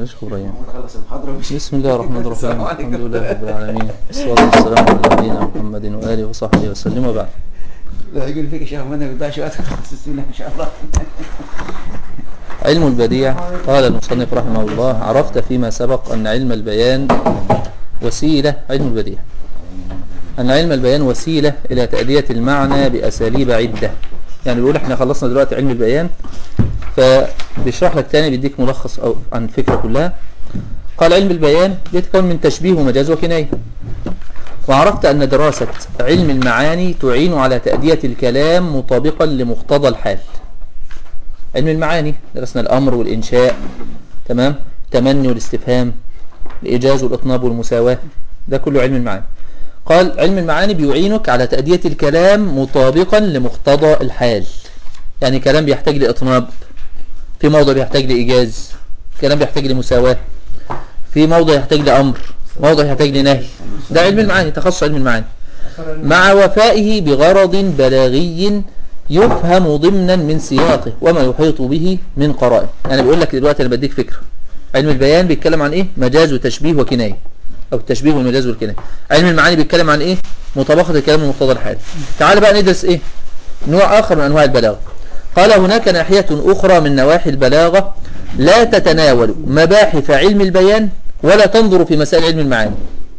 معلش ابراهيم خلص المحاضرة ومشي بسم الله الرحمن الرحيم السلام الحمد عليكم. لله رب العالمين والصلاة والسلام على نبينا محمد وآله وصحبه وسلم وبعد لا يقول فيك يا شيخ ما نقدر شوية خلص السنة إن شاء الله علم البديع قال المصنف رحمه الله عرفت فيما سبق أن علم البيان وسيلة علم البديع أن علم البيان وسيلة إلى تأدية المعنى بأساليب عدة يعني بيقول احنا خلصنا دلوقتي علم البيان فبيشرح لك تاني بيديك ملخص أو عن الفكرة كلها قال علم البيان بيتكون من تشبيه ومجاز وكناية وعرفت أن دراسة علم المعاني تعين على تأدية الكلام مطابقا لمقتضى الحال علم المعاني درسنا الأمر والإنشاء تمام تمني والاستفهام الإيجاز والإطناب والمساواة ده كله علم المعاني قال علم المعاني بيعينك على تأدية الكلام مطابقا لمقتضى الحال يعني كلام بيحتاج لإطناب في موضع بيحتاج لإيجاز كلام بيحتاج لمساواة في موضع يحتاج لأمر موضع يحتاج لنهي ده علم المعاني تخصص علم المعاني مع وفائه بغرض بلاغي يفهم ضمنا من سياقه وما يحيط به من قرائن يعني بيقول لك دلوقتي انا بديك فكره علم البيان بيتكلم عن ايه مجاز وتشبيه وكنايه او التشبيه والمجاز والكنايه علم المعاني بيتكلم عن ايه مطابقه الكلام لمقتضى الحال تعال بقى ندرس ايه نوع اخر من انواع البلاغه قال هناك ناحيه اخرى من نواحي البلاغه لا تتناول مباحث علم البيان ولا تنظر في مسائل علم المعاني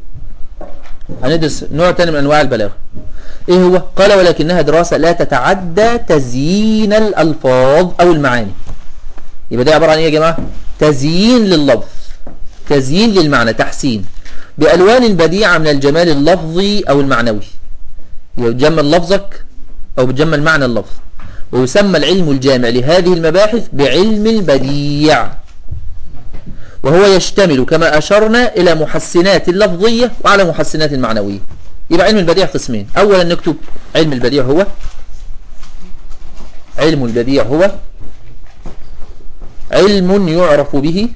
هندرس نوع تاني من انواع البلاغه ايه هو قال ولكنها دراسة لا تتعدى تزيين الالفاظ او المعاني يبقى ده عبارة عن ايه يا جماعة تزيين لللفظ تزيين للمعنى تحسين بألوان بديعة من الجمال اللفظي او المعنوي يبقى بتجمل لفظك او بتجمل معنى اللفظ ويسمى العلم الجامع لهذه المباحث بعلم البديع وهو يشتمل كما أشرنا إلى محسنات اللفظية وعلى محسنات المعنوية يبقى علم البديع قسمين أولا نكتب علم البديع هو علم البديع هو علم يعرف به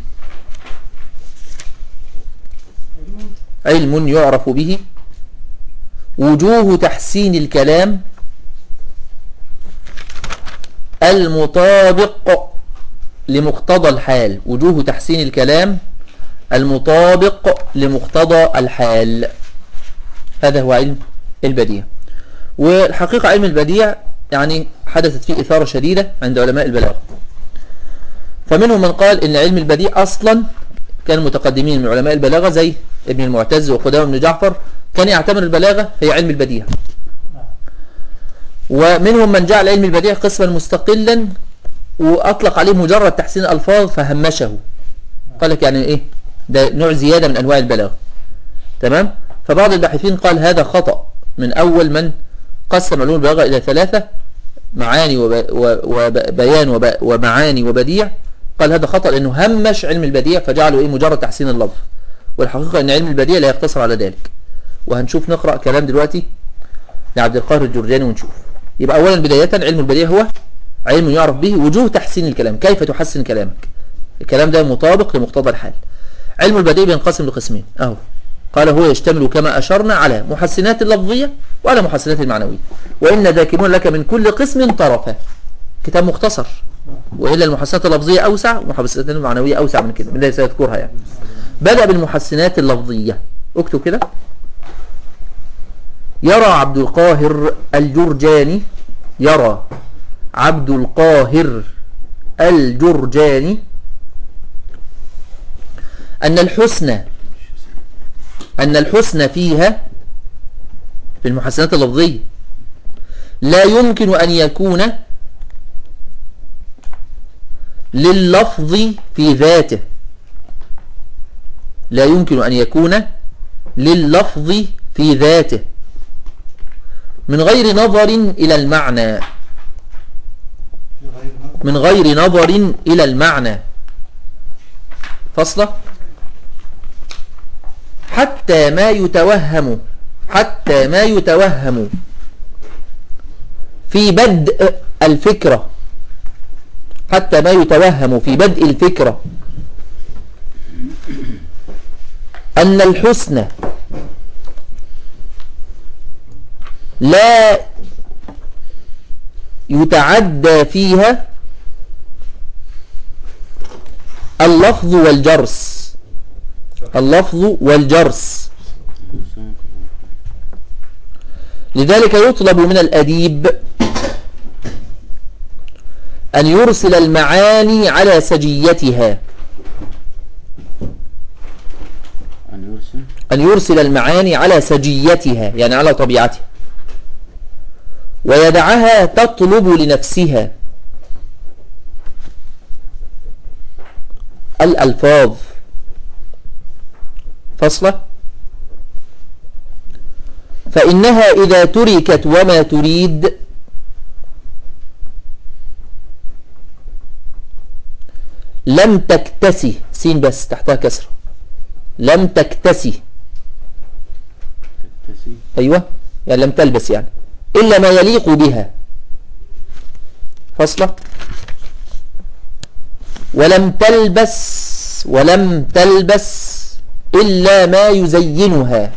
علم يعرف به وجوه تحسين الكلام المطابق لمقتضى الحال وجوه تحسين الكلام المطابق لمقتضى الحال هذا هو علم البديع والحقيقة علم البديع يعني حدثت فيه إثارة شديدة عند علماء البلاغة فمنهم من قال إن علم البديع أصلا كان متقدمين من علماء البلاغة زي ابن المعتز وقدام بن جعفر كان يعتبر البلاغة هي علم البديع ومنهم من جعل علم البديع قسما مستقلا وأطلق عليه مجرد تحسين الألفاظ فهمشه قال لك يعني إيه ده نوع زيادة من أنواع البلاغة تمام فبعض الباحثين قال هذا خطأ من أول من قسم علوم البلاغة إلى ثلاثة معاني وب- و- وبيان وب- ومعاني وبديع قال هذا خطأ لأنه همش علم البديع فجعله إيه مجرد تحسين اللفظ والحقيقة أن علم البديع لا يقتصر على ذلك وهنشوف نقرأ كلام دلوقتي لعبد القاهر الجرجاني ونشوف يبقى أولا بداية علم البديع هو علم يعرف به وجوه تحسين الكلام كيف تحسن كلامك الكلام ده مطابق لمقتضى الحال علم البديع بينقسم لقسمين اهو قال هو يشتمل كما أشرنا على محسنات اللفظية وعلى محسنات المعنوية وإن ذاكرون لك من كل قسم طرفا كتاب مختصر وإلا المحسنات اللفظية أوسع والمحسنات المعنوية أوسع من كده من الذي سيذكرها يعني بدأ بالمحسنات اللفظية اكتب كده يرى عبد القاهر الجرجاني يرى عبد القاهر الجرجاني أن الحسن أن الحسن فيها في المحسنات اللفظية لا يمكن أن يكون لللفظ في ذاته لا يمكن أن يكون لللفظ في ذاته من غير نظر إلى المعنى من غير نظر إلى المعنى فصلة حتى ما يتوهم حتى ما يتوهم في بدء الفكرة حتى ما يتوهم في بدء الفكرة أن الحسن لا يتعدى فيها اللفظ والجرس اللفظ والجرس لذلك يطلب من الأديب أن يرسل المعاني على سجيتها أن يرسل أن يرسل المعاني على سجيتها يعني على طبيعتها ويدعها تطلب لنفسها الألفاظ فصلة فإنها إذا تركت وما تريد لم تكتسي سين بس تحتها كسرة لم تكتسي تكتسي أيوة يعني لم تلبس يعني إلا ما يليق بها فصلة ولم تلبس ولم تلبس إلا ما يزينها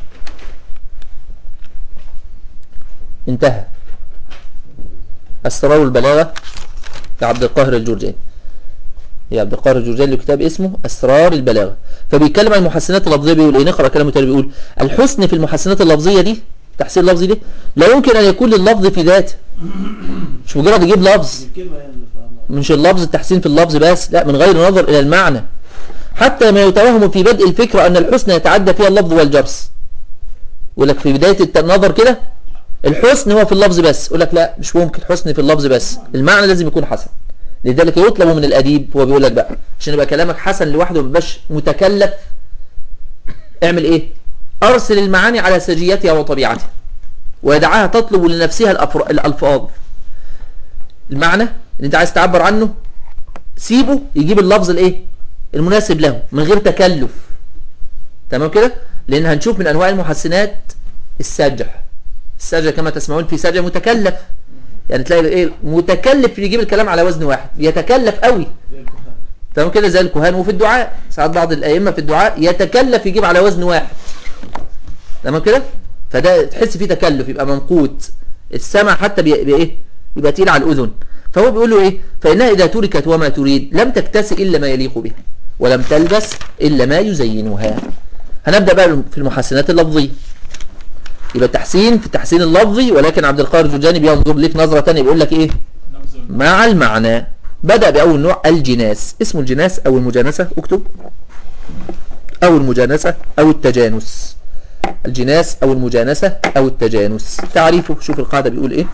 انتهى أسرار البلاغة لعبد القاهر الجرجاني يا عبد القاهر الجرجاني له كتاب اسمه أسرار البلاغة فبيتكلم عن المحسنات اللفظية بيقول ايه نقرأ كلامه تاني بيقول الحسن في المحسنات اللفظية دي تحسين اللفظي دي لا يمكن أن يكون لللفظ في ذاته مش مجرد يجيب لفظ الكلمة هي اللي فاهمها مش اللفظ التحسين في اللفظ بس لا من غير نظر إلى المعنى حتى ما يتوهم في بدء الفكرة أن الحسن يتعدى فيها اللفظ والجرس يقول لك في بداية الت- النظر كده الحسن هو في اللفظ بس يقول لك لا مش ممكن حسن في اللفظ بس المعنى لازم يكون حسن لذلك يطلب من الأديب هو بيقول لك بقى عشان يبقى كلامك حسن لوحده ما يبقاش متكلف اعمل ايه أرسل المعاني على سجيتها وطبيعتها ويدعها تطلب لنفسها الأفر- الألفاظ المعنى اللي انت عايز تعبر عنه سيبه يجيب اللفظ الايه المناسب له من غير تكلف تمام كده لان هنشوف من انواع المحسنات السجع السجع كما تسمعون في سجع متكلف يعني تلاقي ايه متكلف يجيب الكلام على وزن واحد يتكلف قوي زي الكهان تمام كده زي الكهان وفي الدعاء ساعات بعض الائمه في الدعاء يتكلف يجيب على وزن واحد تمام كده فده تحس فيه تكلف يبقى منقوط السمع حتى بي- بي- ايه يبقى تقيل على الاذن فهو بيقول له ايه فانها اذا تركت وما تريد لم تكتسي الا ما يليق بها ولم تلبس الا ما يزينها هنبدا بقى في المحسنات اللفظيه يبقى التحسين في التحسين اللفظي ولكن عبد القادر الجرجاني بينظر ليك نظره ثانيه بيقول لك ايه نبذ مع المعنى بدأ بأول نوع الجناس اسمه الجناس أو المجانسة اكتب أو المجانسة أو التجانس الجناس أو المجانسة أو التجانس تعريفه شوف القاعدة بيقول إيه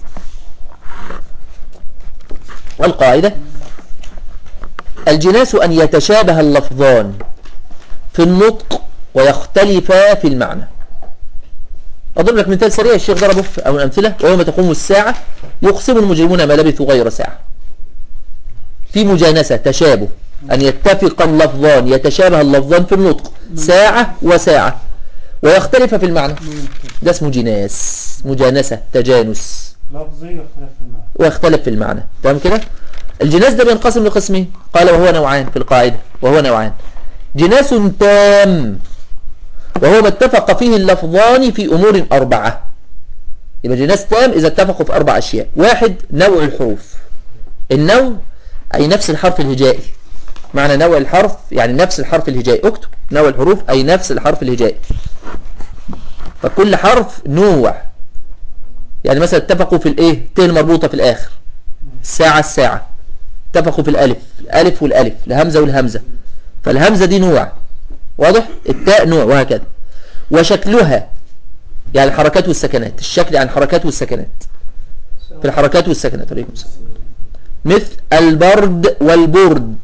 والقاعدة الجناس أن يتشابه اللفظان في النطق ويختلفا في المعنى أضرب لك مثال سريع الشيخ ضربه في- أو الأمثلة ويوم تقوم الساعة يقسم المجرمون ما لبثوا غير ساعة في مجانسة تشابه أن يتفق اللفظان يتشابه اللفظان في النطق ساعة وساعة ويختلف في المعنى ده اسمه جناس مجانسة تجانس لفظي واختلاف في المعنى ويختلف في المعنى تمام كده الجناس ده بينقسم لقسمين قال وهو نوعان في القاعدة وهو نوعان جناس تام وهو ما اتفق فيه اللفظان في أمور أربعة يبقى جناس تام إذا اتفقوا في أربع أشياء واحد نوع الحروف النوع أي نفس الحرف الهجائي معنى نوع الحرف يعني نفس الحرف الهجائي اكتب نوع الحروف أي نفس الحرف الهجائي فكل حرف نوع يعني مثلا اتفقوا في الايه ت المربوطة في الآخر الساعة الساعة اتفقوا في الألف الألف والألف الهمزة والهمزة فالهمزة دي نوع واضح التاء نوع وهكذا وشكلها يعني الحركات والسكنات الشكل يعني الحركات والسكنات في الحركات والسكنات عليكم السلام مثل البرد والبرد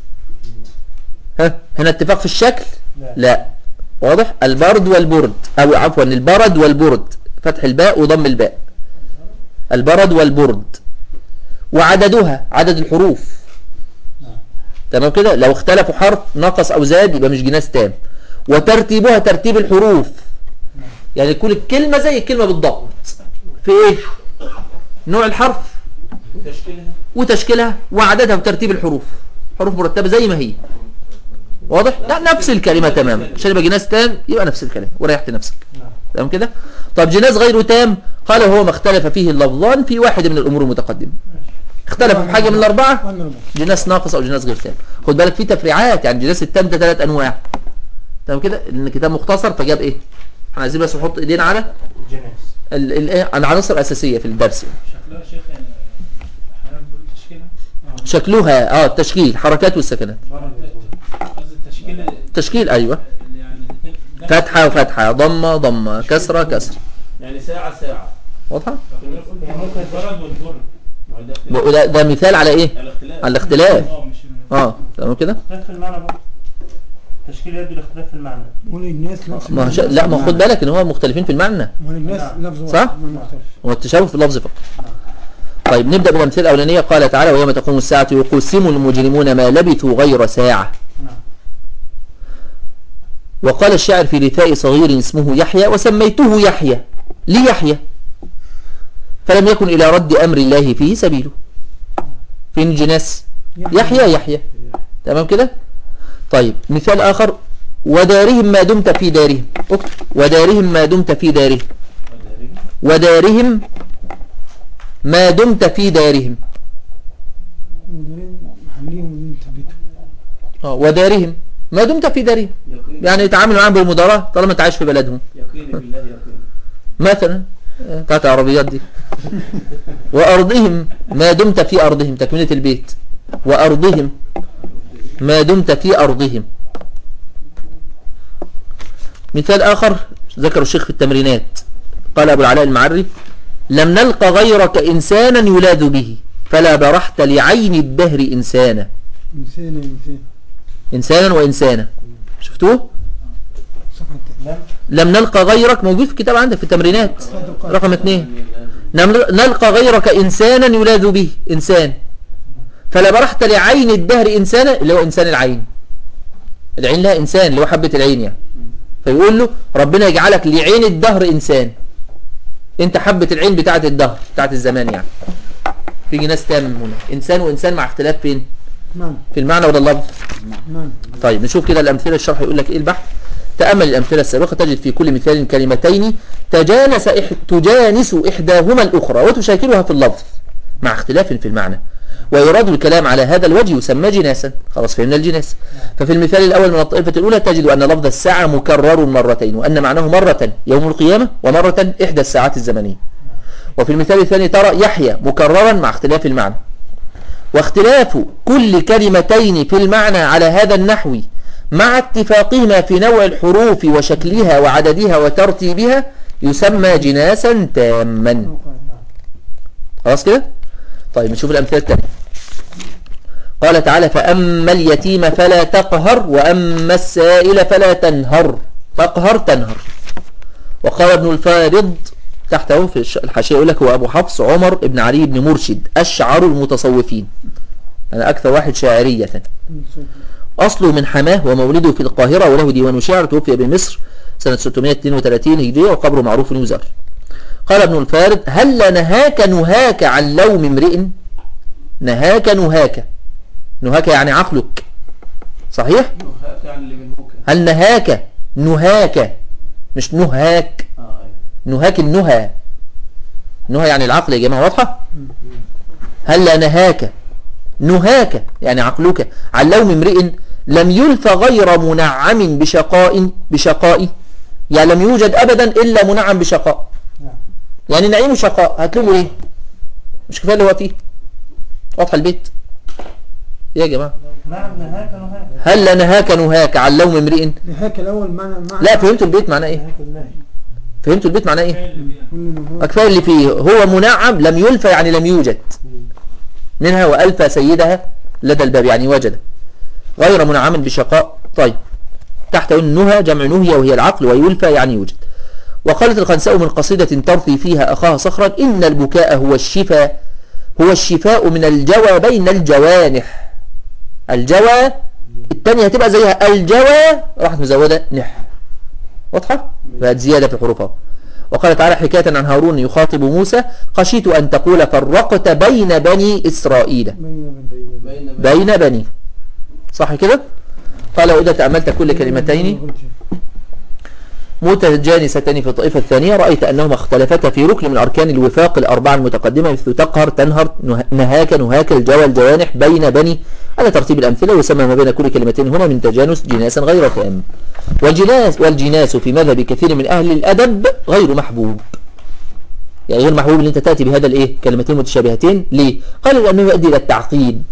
ها هنا اتفاق في الشكل لا. لا واضح البرد والبرد او عفوا البرد والبرد فتح الباء وضم الباء البرد والبرد وعددها عدد الحروف نعم. تمام كده لو اختلفوا حرف نقص او زاد يبقى مش جناس تام وترتيبها ترتيب الحروف يعني تكون الكلمة زي الكلمة بالضبط في ايه نوع الحرف تشكيلها وتشكيلها وعددها وترتيب الحروف حروف مرتبة زي ما هي واضح لا نفس الكلمة تماما عشان يبقى جناس تام يبقى نفس الكلام وريحت نفسك نعم تمام كده طب جناس غير تام قال هو ما اختلف فيه اللفظان في واحد من الامور المتقدمه ماشي اختلفوا في حاجة من الأربعة أنا ربع جناس ناقص أو جناس غير تام خد بالك في تفريعات يعني جناس التام ده ثلاث أنواع تمام كده لأن الكتاب مختصر فجاب إيه احنا عايزين بس نحط إيدينا على الجناس ال- ال- إيه؟ العناصر الأساسية في الدرس شكلها يا شيخ يعني احيانا بقول تشكيلها شكلها اه التشكيل حركات والسكنات قصدي التشكيل تشكيل أيوه اللي يعني الاثنين ده- فتحة وفتحة ضمة ضمة كسرة كسر يعني ساعة ساعة واضحة يعني ممكن الضرب والجر ما هو ده اختلاف. وده ده مثال على إيه الاختلاف على الاختلاف اه مش اه تمام كده اختلاف في المعنى برضه تشكيل يد الاختلاف في المعنى مول الناس نفس ما هو ش... لا ما هو خد بالك ان هو مختلفين في المعنى مول الناس نعم. لفظ واحد صح؟ معنى مختلف هو التشابه في اللفظ فقط طيب نبدأ بالأمثلة الأولانية قال تعالى ويوم تقوم الساعة يقسم المجرمون ما لبثوا غير ساعة نعم وقال الشاعر في رثاء صغير اسمه يحيى وسميته يحيى ليحيى فلم يكن إلى رد أمر الله فيه سبيله فين الجناس يحيى يحيى تمام كده طيب مثال آخر ودارهم ما دمت في دارهم اكتب ودارهم ما دمت في دارهم ودارهم ما دمت في دارهم مديرين محليهم من تثبيته آه، ودارهم ما دمت في دارهم يقين يعني يتعامل معاهم بالمداراة طالما انت عايش في بلدهم يقين بالله يقين مثلا آه، بتاعت العربيات دي وأرضهم ما دمت في أرضهم تكملة البيت وأرضهم ما دمت في أرضهم مثال آخر ذكر الشيخ في التمرينات قال أبو العلاء المعري لم نلق غيرك إنسانا يلاذ به فلا برحت لعين الدهر إنسانا إنسان إنسان إنسانا وإنسانا شفتوه صفحة لم لم نلقى غيرك موجود في الكتاب عندك في التمرينات رقم اثنين نم- نلقى غيرك إنسانا يلاذ به إنسان فلا برحت لعين الدهر إنسانا اللي هو إنسان العين العين لها إنسان اللي هو حبة العين يعني فيقول له ربنا يجعلك لعين الدهر إنسان أنت حبة العين بتاعة الدهر بتاعة الزمان يعني في ناس تام هنا إنسان وإنسان مع اختلاف فين نعم في المعنى ولا اللفظ نعم طيب نشوف كده الأمثلة الشرح يقول لك إيه البحث تأمل الأمثلة السابقة تجد في كل مثال كلمتين تجانس إح... تجانس إحداهما الأخرى وتشاكلها في اللفظ مع اختلاف في المعنى ويراد الكلام على هذا الوجه يسمى جناسا خلاص فهمنا الجناس ففي المثال الأول من الطائفة الأولى تجد أن لفظ الساعة مكرر مرتين وأن معناه مرة يوم القيامة ومرة إحدى الساعات الزمنية وفي المثال الثاني ترى يحيى مكررا مع اختلاف المعنى واختلاف كل كلمتين في المعنى على هذا النحو مع اتفاقهما في نوع الحروف وشكلها وعددها وترتيبها يسمى جناسا تاما خلاص كده طيب نشوف الأمثلة التانية قال تعالى فأما اليتيم فلا تقهر وأما السائل فلا تنهر تقهر تنهر وقال ابن الفارض تحته في الش- الحاشية يقول لك هو أبو حفص عمر بن علي بن مرشد أشعر المتصوفين أنا أكثر واحد شاعرية أصله من حماه ومولده في القاهرة وله ديوان شعر توفي بمصر سنة 632 هجرية وقبره معروف في يزار قال ابن الفارد هل نهاك نهاك عن لوم امرئ نهاك نهاك نهاك يعني عقلك صحيح نهاك يعني اللي بنهوك هل نهاك نهاك مش نهاك اه ايوه نهاك النهى نهى يعني العقل يا جماعة واضحة هل لا نهاك نهاك يعني عقلك عن لوم امرئ لم يلف غير منعم بشقاء بشقاء يعني لم يوجد أبدا إلا منعم بشقاء نعم. يعني نعيم شقاء هتلومه ايه مش كفاية اللي هو فيه واضح البيت يا جماعة نعم نهاك نهاك هل لا نهاك نهاك عن لوم امرئ نهاك الأول معنى معنى لا فهمتوا البيت معناه ايه نهاك النهي فهمتوا البيت معناه ايه كل نهار كفاية اللي فيه هو منعم لم يلفى يعني لم يوجد منها وألفى سيدها لدى الباب يعني وجد غير منعم بشقاء طيب تحت النهى جمع نهية وهي العقل ويلفى يعني يوجد وقالت الخنساء من قصيدة ترثي فيها أخاها صخرا إن البكاء هو الشفاء هو الشفاء من الجوى بين الجوانح الجوى الثانية هتبقى زيها الجوى راحت مزودة نح واضحة؟ بقت زيادة في حروفها وقال تعالى حكاية عن هارون يخاطب موسى خشيت أن تقول فرقت بين بني إسرائيل بين بين بين بين بني صح كده قال وإذا تأملت كل كلمتين متجانستان في الطائفة الثانية رأيت أنهما اختلفتا في ركن من أركان الوفاق الأربعة المتقدمة مثل تقهر تنهر نه- نهاك نهاك الجوى الجوانح بين بني على ترتيب الأمثلة ويسمى ما بين كل كلمتين هما من تجانس جناسا غير تام والجناس والجناس في مذهب كثير من أهل الأدب غير محبوب يعني غير محبوب ان انت تأتي بهذا الايه كلمتين متشابهتين ليه قالوا لأنه يؤدي إلى التعقيد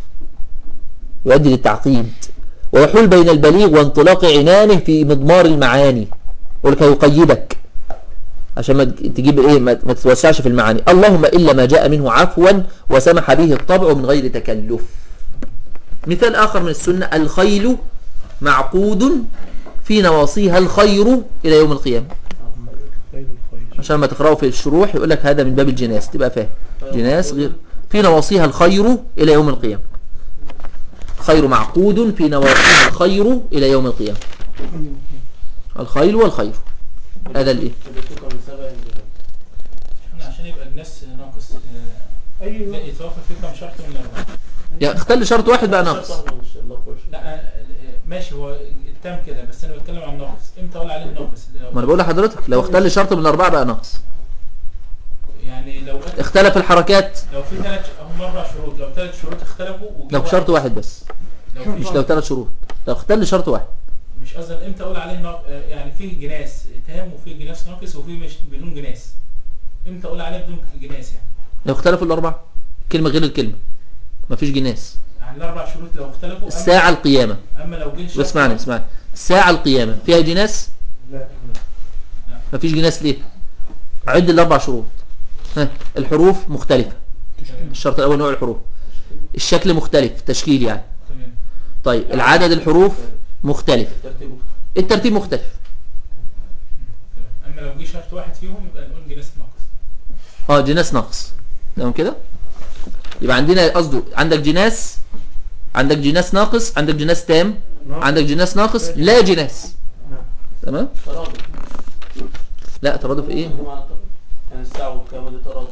يؤدي للتعقيد ويحول بين البليغ وانطلاق عنانه في مضمار المعاني ولك يقيدك عشان ما تجيب ايه ما ما تتوسعش في المعاني اللهم الا ما جاء منه عفوا وسمح به الطبع من غير تكلف مثال اخر من السنه الخيل معقود في نواصيها الخير الى يوم القيامه خير الخير عشان ما تقراه في الشروح يقول لك هذا من باب الجناس تبقى فاهم جناس غير في نواصيها الخير الى يوم القيامه خير معقود في نواصيها الخير الى يوم القيامه الخيل والخير هذا الايه حدثوك من سبع احنا عشان يبقى الناس ناقص آه، ايوه لا يتوافق في كم شرط من الأربعة يعني اختل شرط واحد بقى ناقص لا آه، ماشي هو التام كده بس انا بتكلم عن ناقص امتى اقول عليه ناقص ما انا بقول لحضرتك لو اختل شرط من الاربعه بقى ناقص يعني لو اختلف الحركات لو في ثلاث هم اربع شروط لو ثلاث شروط اختلفوا وجه لو شرط واحد بس لو في مش لو ثلاث شروط لو اختل شرط واحد مش قصدي امتى اقول عليه ناق... آه، يعني في جناس تام وفي جناس ناقص وفي مش بدون جناس امتى اقول عليه بدون جناس يعني لو اختلفوا الاربعه كلمه غير الكلمه مفيش جناس يعني الاربع شروط لو اختلفوا أما- الساعه القيامه اما لو جه شرط اسمعني اسمعني الساعه القيامه فيها جناس لا مفيش جناس ليه عد الاربع شروط ها الحروف مختلفه الشرط الاول نوع الحروف الشكل مختلف تشكيل يعني تمام طيب العدد الحروف مختلف ترتيب الترتيب مختلف تمام. اما لو جه شرط واحد فيهم يبقى نقول جناس ناقص اه جناس ناقص تمام كده يبقى عندنا قصده عندك جناس عندك جناس ناقص عندك جناس تام عندك جناس ناقص لا جناس تمام ترادف لا ترادف ايه معنى الترادف. يعني الساعة والقيامة دي ترادف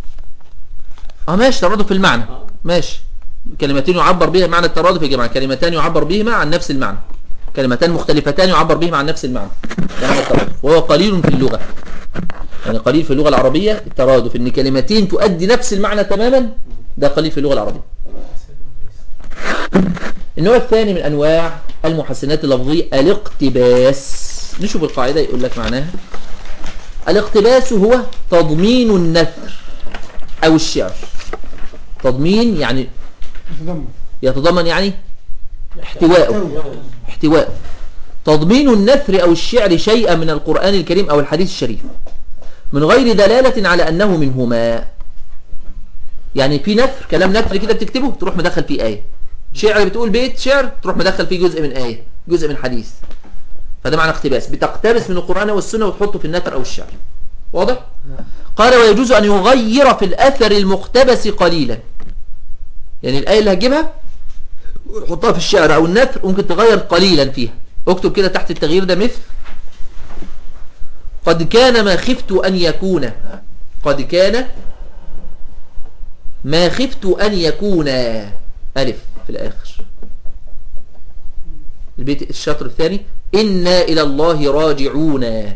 اه ماشي ترادف في المعنى آه. ماشي كلمتين يعبر بها معنى الترادف يا جماعه كلمتان يعبر بهما عن نفس المعنى كلمتان مختلفتان يعبر بهما عن نفس المعنى ده معنى الترادف وهو قليل في اللغه يعني قليل في اللغه العربيه الترادف ان كلمتين تؤدي نفس المعنى تماما ده قليل في اللغه العربيه النوع الثاني من انواع المحسنات اللفظيه الاقتباس نشوف القاعده يقول لك معناها الاقتباس هو تضمين النثر او الشعر تضمين يعني تضمن يتضمن يعني احتواء احتواء تضمين النثر او الشعر شيئا من القرآن الكريم او الحديث الشريف من غير دلالة على انه منهما يعني في نثر كلام نثر كده بتكتبه تروح مدخل فيه آية شعر بتقول بيت شعر تروح مدخل فيه جزء من آية جزء من حديث فده معنى اقتباس بتقتبس من القرآن والسنة وتحطه في النثر او الشعر واضح قال ويجوز ان يغير في الاثر المقتبس قليلا يعني الآية اللي هتجيبها حطها في الشعر او النثر ممكن تغير قليلا فيها اكتب كده تحت التغيير ده مثل قد كان ما خفت ان يكون قد كان ما خفت ان يكون الف في الاخر البيت الشطر الثاني انا الى الله راجعون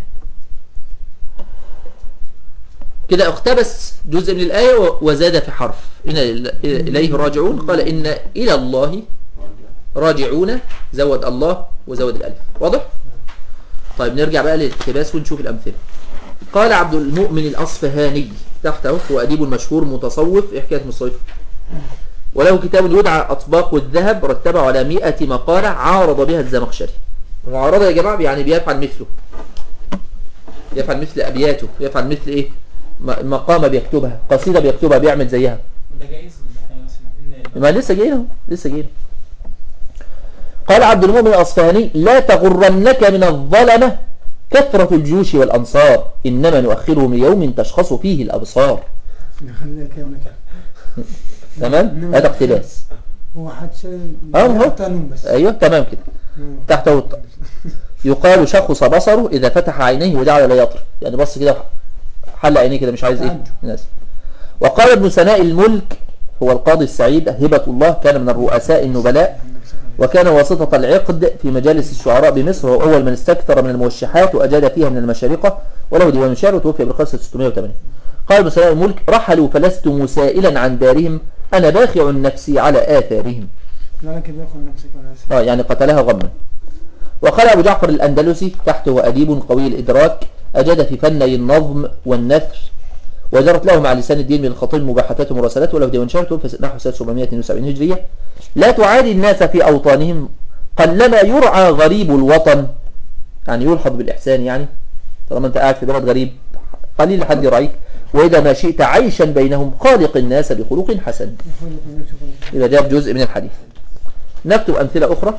كده اقتبس جزء من الآية وزاد في حرف إن إليه راجعون قال إن إلى الله راجعون زود الله وزود الألف واضح؟ طيب نرجع بقى للاقتباس ونشوف الأمثلة قال عبد المؤمن الأصفهاني تحته هو أديب مشهور متصوف إيه حكاية مصيف وله كتاب يدعى أطباق الذهب رتبه على مئة مقالة عارض بها الزمخشري معارضة يا جماعة يعني بيفعل مثله يفعل مثل أبياته يفعل مثل إيه م- مقامة بيكتبها قصيدة بيكتبها بيعمل زيها ده جائز إن إحنا مثلا إن ما لسه جايين اهو لسه جايين قال عبد المؤمن الأصفهاني لا تغرنك من الظلمة كثرة الجيوش والأنصار إنما نؤخرهم ليوم تشخص فيه الأبصار نخليها كاملة كده تمام هذا اقتباس هو حد شيء اه هو تنم بس أيوه تمام كده نعم. تحته الط- يقال شخص بصره إذا فتح عينيه وجعل لا يطرف يعني بص كده حل عينيه كده مش عايز إيه تعجب. الناس وقال ابن سناء الملك هو القاضي السعيد هبة الله كان من الرؤساء النبلاء وكان واسطة العقد في مجالس الشعراء بمصر وهو أول من استكثر من الموشحات وأجاد فيها من المشارقة وله ديوان شعر وتوفي بالقرصة 608 قال ابن سلام الملك رحلوا فلست مسائلا عن دارهم أنا باخع نفسي على آثارهم لك بياخذ نفسك على أساس آه يعني قتلها غما وقال أبو جعفر الأندلسي تحته أديب قوي الإدراك أجاد في فني النظم والنثر وجرت له مع لسان الدين من الخطيب مباحثات ومراسلات وله ديوان شهر توفي نحو سنة 772 هجرية لا تعادي الناس في أوطانهم قلما يرعى غريب الوطن يعني يلحظ بالإحسان يعني طالما أنت قاعد في بلد غريب قليل حد يرعيك وإذا ما شئت عيشا بينهم خالق الناس بخلق حسن يخلق نفسك على يبقى جاب جزء من الحديث نكتب أمثلة أخرى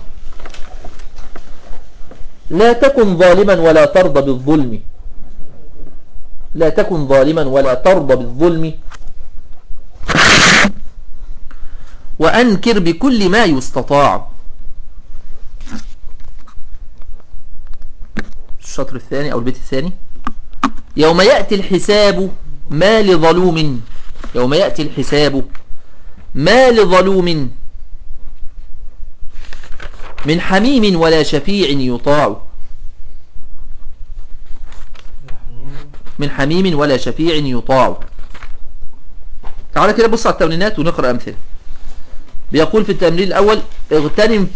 لا تكن ظالما ولا ترضى بالظلم لا تكن ظالما ولا ترضى بالظلم وأنكر بكل ما يستطاع الشطر الثاني أو البيت الثاني يوم يأتي الحساب ما لظلوم يوم يأتي الحساب ما لظلوم من حميم ولا شفيع يطاع من حميم ولا شفيع يطاع تعالى كده بص على التمرينات ونقرأ أمثلة بيقول في التمرين الأول اغتنم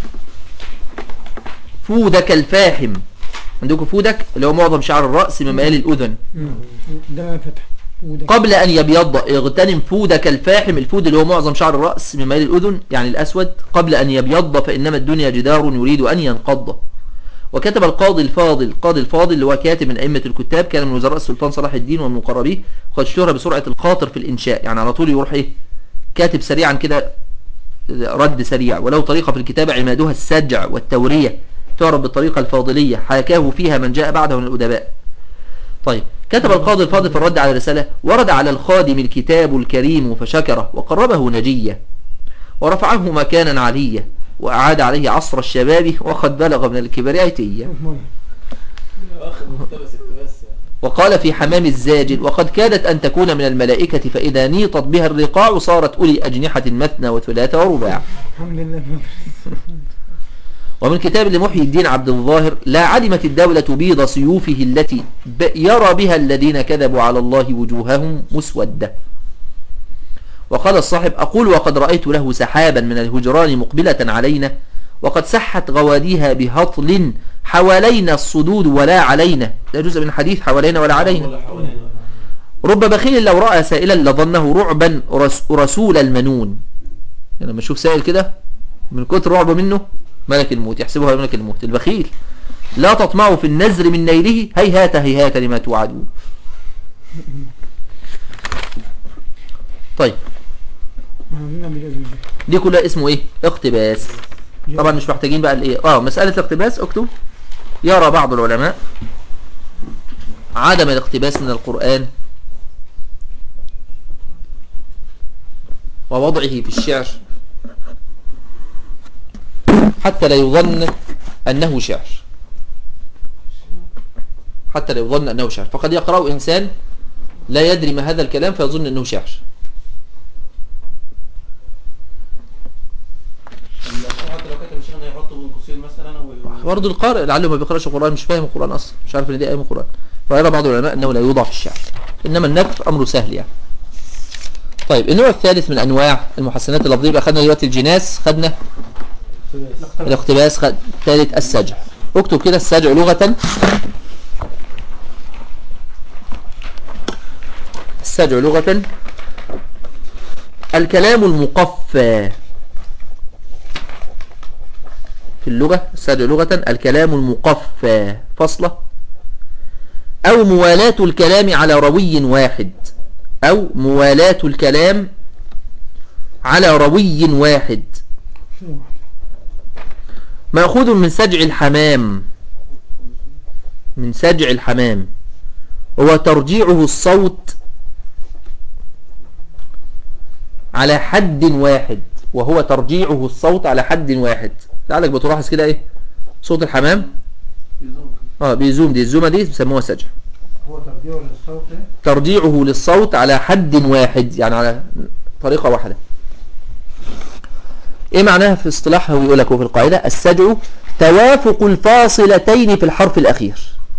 فودك الفاحم عندكم فودك اللي هو معظم شعر الرأس من ميال الأذن ده ما فتح وده قبل أن يبيض اغتنم فودك الفاحم الفود اللي هو معظم شعر الرأس من ميل الأذن يعني الأسود قبل أن يبيض فإنما الدنيا جدار يريد أن ينقض وكتب القاضي الفاضل القاضي الفاضل اللي هو كاتب من أئمة الكتاب كان من وزراء السلطان صلاح الدين ومن مقربيه وقد اشتهر بسرعة الخاطر في الإنشاء يعني على طول يروح إيه كاتب سريعا كده رد سريع ولو طريقة في الكتابة عمادها السجع والتورية تعرف بالطريقة الفاضلية حكاه فيها من جاء بعده من الأدباء طيب كتب القاضي الفاضل في الرد على الرسالة ورد على الخادم الكتاب الكريم فشكره وقربه نجية ورفعه مكانا عليا وأعاد عليه عصر الشباب وقد بلغ من الكبر عتية شوف مرة واخد مقتبس اقتباس يعني وقال في حمام الزاجل وقد كادت أن تكون من الملائكة فإذا نيطت بها الرقاع صارت أولي أجنحة مثنى وثلاث ورباع الحمد لله ومن كتاب لمحيي الدين عبد الظاهر لا علمت الدولة بيض سيوفه التي ب- يرى بها الذين كذبوا على الله وجوههم مسودة وقال الصاحب أقول وقد رأيت له سحابا من الهجران مقبلة علينا وقد سحت غواديها بهطل حوالينا الصدود ولا علينا ده جزء من الحديث حوالينا ولا علينا ولا حوالينا رب بخيل لو رأى سائلا لظنه رعبا رس رسول المنون يعني لما يشوف سائل كده من كتر رعبه منه ملك الموت يحسبه ملك الموت البخيل لا تطمعوا في النزر من نيله هيهات هيهات لما توعدون طيب عاوزين نعمل ايه دي كلها اسمه ايه اقتباس طبعا مش محتاجين بقى الايه اه مسألة الاقتباس اكتب يرى بعض العلماء عدم الاقتباس من القرآن ووضعه في الشعر حتى لا يظن أنه شعر حتى لا يظن أنه شعر فقد يقرأ إنسان لا يدري ما هذا الكلام فيظن أنه شعر حتى لو كتب الشيخ يحطه بين قوسين مثلا و- برضه القارئ لعله ما بيقراش القرآن مش فاهم القرآن أصلا مش عارف ان دي آية من القرآن فيرى بعض العلماء أنه لا يوضع في الشعر إنما النثر أمره سهل يعني طيب النوع الثالث من أنواع المحسنات اللفظية بقى خدنا دلوقتي الجناس خدنا الاقتباس خد ثالث السجع اكتب كده السجع لغة السجع لغة الكلام المقفى في اللغة السجع لغة الكلام المقفى فصلة أو موالاة الكلام على روي واحد أو موالاة الكلام على روي واحد شنو مأخوذ من سجع الحمام من سجع الحمام هو ترجيعه الصوت على حد واحد وهو ترجيعه الصوت على حد واحد لعلك بتلاحظ كده ايه صوت الحمام يزوم. اه بيزوم دي الزومة دي بيسموها سجع هو ترجيع للصوت إيه؟ ترجيعه للصوت على حد واحد يعني على طريقة واحدة ايه معناها في اصطلاحها ويقول لك في القاعدة السجع توافق الفاصلتين في الحرف الأخير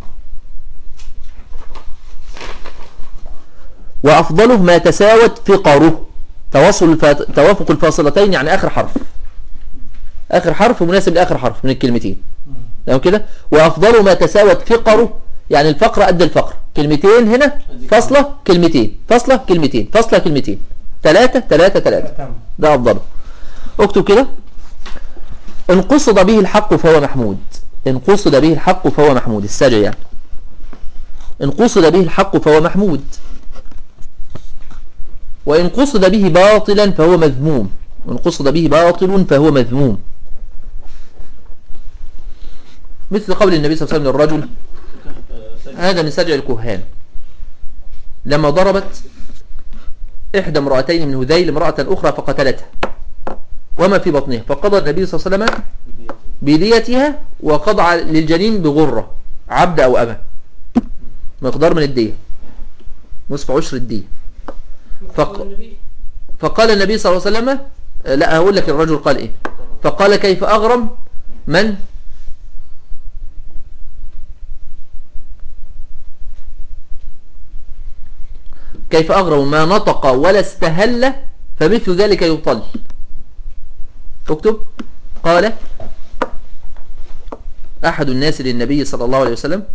وأفضله ما تساوت فقره تواصل الف... توافق الفاصلتين يعني آخر حرف آخر حرف مناسب لآخر حرف من الكلمتين تمام كده وأفضله ما تساوت فقره يعني الفقرة قد الفقرة كلمتين هنا فاصلة كلمتين فاصلة كلمتين فاصلة كلمتين ثلاثة ثلاثة ثلاثة ده أفضله اكتب كده إن قصد به الحق فهو محمود إن قصد به الحق فهو محمود السجع يعني إن قصد به الحق فهو محمود وإن قصد به باطلا فهو مذموم وإن قصد به باطل فهو مذموم مثل قول النبي صلى الله عليه وسلم للرجل هذا من سجع الكهان لما ضربت إحدى امرأتين من هذيل امرأة أخرى فقتلتها وما في بطنها فقضى النبي صلى الله عليه وسلم بديتها وقضى للجنين بغرة عبد أو أمة مقدار من الدية نصف عشر الدية فق... فقال النبي صلى الله عليه وسلم لا هقول لك الرجل قال ايه فقال كيف أغرم من كيف أغرم ما نطق ولا استهل فمثل ذلك يطل اكتب قال أحد الناس للنبي صلى الله عليه وسلم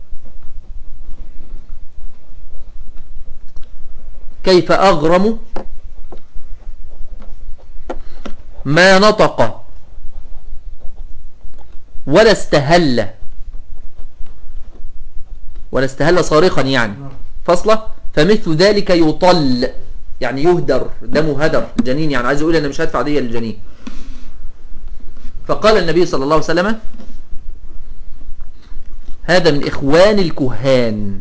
كيف أغرم ما نطق ولا استهل ولا استهل صارخا يعني فصلة فمثل ذلك يطل يعني يهدر دمه هدر الجنين يعني عايز يقول انا مش هدفع دية للجنين فقال النبي صلى الله عليه وسلم هذا من إخوان الكهان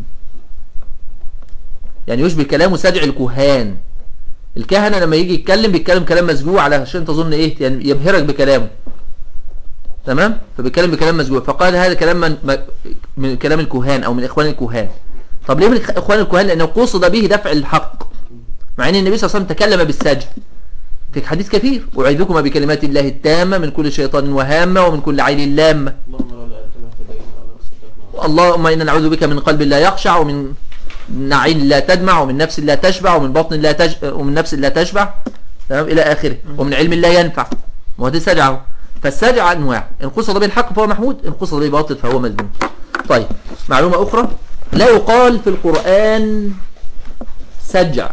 يعني يشبه كلامه سجع الكهان الكهنة لما يجي يتكلم بيتكلم كلام مسجوع علشان تظن ايه يعني يبهرك بكلامه تمام فبيتكلم بكلام مسجوع فقال هذا كلام من, من كلام الكهان او من اخوان الكهان طب ليه من اخوان الكهان لانه قصد به دفع الحق مع ان النبي صلى الله عليه وسلم تكلم بالسجع في حديث كثير أعيذكما بكلمات الله التامة من كل شيطان وهامة ومن كل عين لامة اللهم إنا نعوذ بك من قلب لا يخشع ومن عين لا تدمع ومن نفس لا تشبع ومن بطن لا تج... ومن نفس لا تشبع تمام إلى آخره ومن علم لا ينفع ما هو ده سجعه فالسجع أنواع إن قصد به الحق فهو محمود إن قصد به باطل فهو مذموم طيب معلومة أخرى لا يقال في القرآن سجع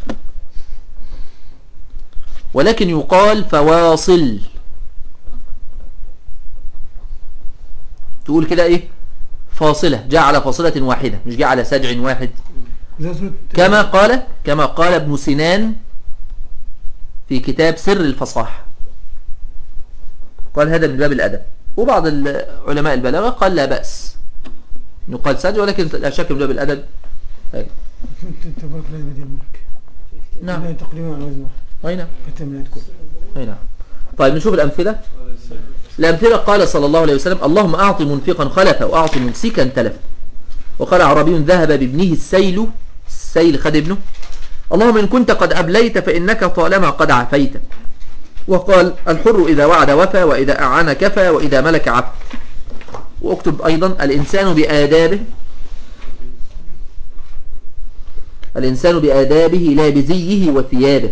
ولكن يقال فواصل تقول كده ايه فاصلة جاء على فاصلة واحدة مش جاء على سجع واحد زي سورة كما قال كما قال ابن سنان في كتاب سر الفصاحة قال هذا من باب الأدب وبعض علماء البلاغة قال لا بأس يقال سجع ولكن لا شك من باب الأدب أي. تبارك الله بدي الملك نعم لا تقريبا على وزن واحد أي نعم كتم لا تكون أي نعم طيب نشوف الأمثلة الأمثلة قال صلى الله عليه وسلم اللهم أعط منفقا خلفا وأعط ممسكا تلفا وقال عربي ذهب بابنه السيل السيل خد ابنه اللهم إن كنت قد أبليت فإنك طالما قد عفيت وقال الحر إذا وعد وفى وإذا أعان كفى وإذا ملك عفى واكتب أيضا الإنسان بآدابه الإنسان بآدابه لا بزيه وثيابه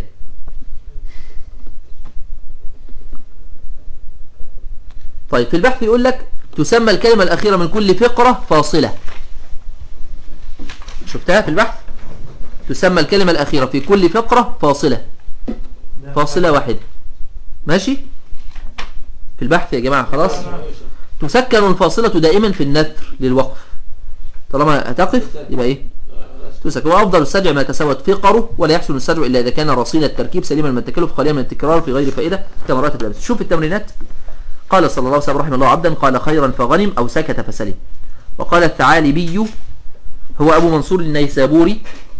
طيب في البحث يقول لك تسمى الكلمة الأخيرة من كل فقرة فاصلة شفتها في البحث تسمى الكلمة الأخيرة في كل فقرة فاصلة فاصلة واحدة ماشي في البحث يا جماعة خلاص تسكن الفاصلة دائما في النثر للوقف طالما هتقف يبقى ايه تسكن وأفضل السجع ما تساوت فقره ولا يحسن السجع إلا إذا كان رصين التركيب سليما من التكلف خاليا من التكرار في غير فائدة كما رأت الأمس شوف التمرينات قال صلى الله عليه وسلم رحمه الله عبدا قال خيرا فغنم أو سكت فسلم وقال الثعالبي هو أبو منصور النيسابوري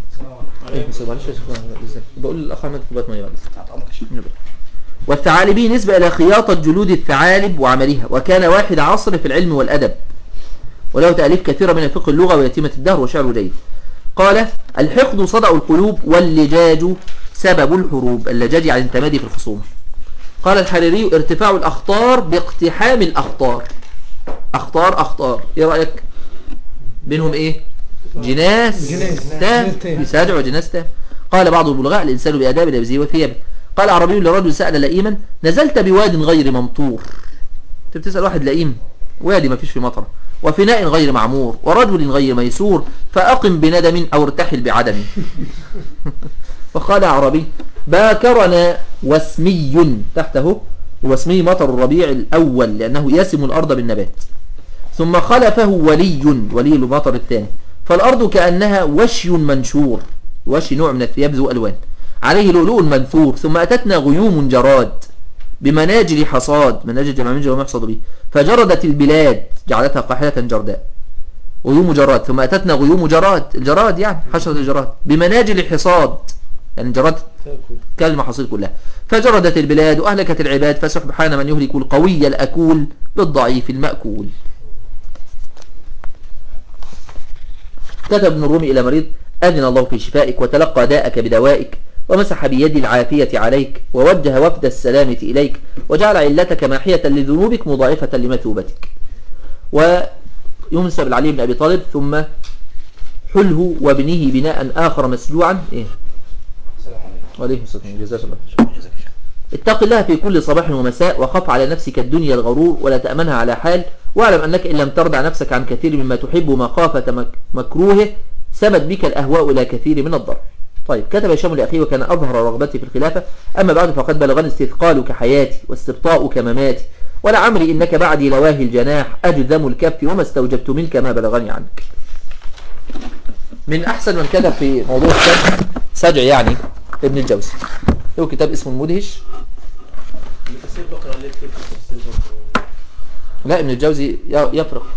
بقول للأخ أحمد كوبات مية والثعالبي نسبة إلى خياطة جلود الثعالب وعملها وكان واحد عصر في العلم والأدب وله تأليف كثيرة من الفقه اللغة ويتيمة الدهر وشعر جيد قال الحقد صدأ القلوب واللجاج سبب الحروب اللجاج يعني التمادي في الخصومة قال الحريري ارتفاع الأخطار باقتحام الأخطار أخطار أخطار إيه رأيك بينهم إيه جناس جناس. تام جناس تام. بيسارع وجناس تام قال بعض البلغاء الإنسان بآداب لبزه وثيابه قال عربي لرجل سأل لئيما نزلت بواد غير ممطور انت بتسأل واحد لئيم وادي ما فيش في مطر وفناء غير معمور ورجل غير ميسور فأقم بندم أو ارتحل بعدم وقال عربي باكرنا واسمي تحته واسمي مطر الربيع الأول لأنه يسم الأرض بالنبات ثم خلفه ولي ولي المطر الثاني فالأرض كأنها وشي منشور وشي نوع من الثياب ذو ألوان عليه لؤلؤ منثور ثم أتتنا غيوم جراد بمناجل حصاد مناجل جمع منجل وما يحصد به فجردت البلاد جعلتها قاحلة جرداء غيوم جراد ثم أتتنا غيوم جراد الجراد يعني حشرة الجراد بمناجل حصاد يعني جراد كالمحاصيل كلها فجردت البلاد وأهلكت العباد فسبحان من يهلك القوي الأكول بالضعيف المأكول كتب ابن الرومي إلى مريض أذن الله في شفائك وتلقى داءك بدوائك ومسح بيد العافية عليك ووجه وفد السلامة إليك وجعل علتك ماحية لذنوبك مضاعفة لمثوبتك وينسب العلي بن أبي طالب ثم حله وابنه بناء آخر مسجوعا إيه وعليكم السلام جزاك الله خير. اتق الله في كل صباح ومساء وخف على نفسك الدنيا الغرور ولا تأمنها على حال واعلم أنك إن لم ترضع نفسك عن كثير مما تحب مخافة مك- مكروهه سمت بك الأهواء إلى كثير من الضر طيب كتب هشام لأخيه وكان أظهر رغبتي في الخلافة أما بعد فقد بلغني استثقالك حياتي واستبطاؤك مماتي ولعمري إنك بعدي لواهي الجناح أجذم الكف وما استوجبت منك ما بلغني عنك من أحسن من كتب في موضوع السجع سجع يعني ابن الجوزي له كتاب اسمه المدهش تفسير بقرة ليه كتير في تفسير بقرة لا ابن الجوزي ي- يفرق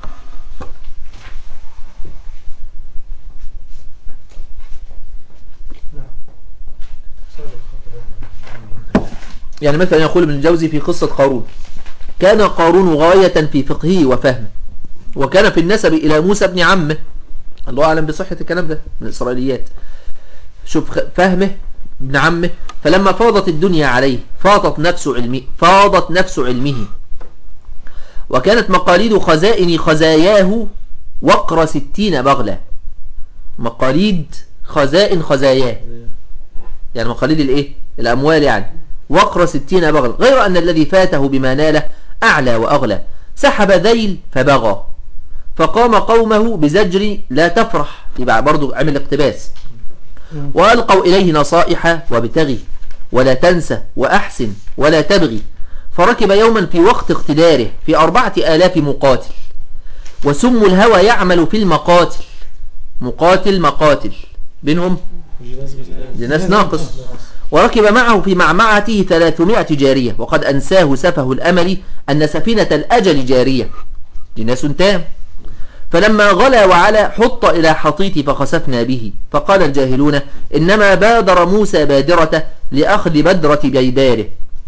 يعني مثلا يقول ابن الجوزي في قصة قارون كان قارون غاية في فقهه وفهمه وكان في النسب إلى موسى بن عمه الله أعلم بصحة الكلام ده من الإسرائيليات شوف خ- فهمه ابن عمه فلما فاضت الدنيا عليه فاضت نفس علمه فاضت نفس علمه وكانت مقاليد خزائن خزاياه وقر ستين بغلة مقاليد خزائن خزاياه يعني مقاليد الايه الاموال يعني وقر ستين بغل غير ان الذي فاته بما ناله اعلى واغلى سحب ذيل فبغى فقام قومه بزجر لا تفرح يبقى برضو عمل اقتباس وألقوا إليه نصائح وابتغي ولا تنسى وأحسن ولا تبغي فركب يوما في وقت اقتداره في أربعة آلاف مقاتل وسم الهوى يعمل في المقاتل مقاتل مقاتل بينهم جناس ناقص وركب معه في معمعته ثلاثمائة جارية وقد أنساه سفه الأمل أن سفينة الأجل جارية جناس تام فلما غلا وعلا حط إلى حطيت فخسفنا به فقال الجاهلون إنما بادر موسى بادرة لأخذ بدرة بيداره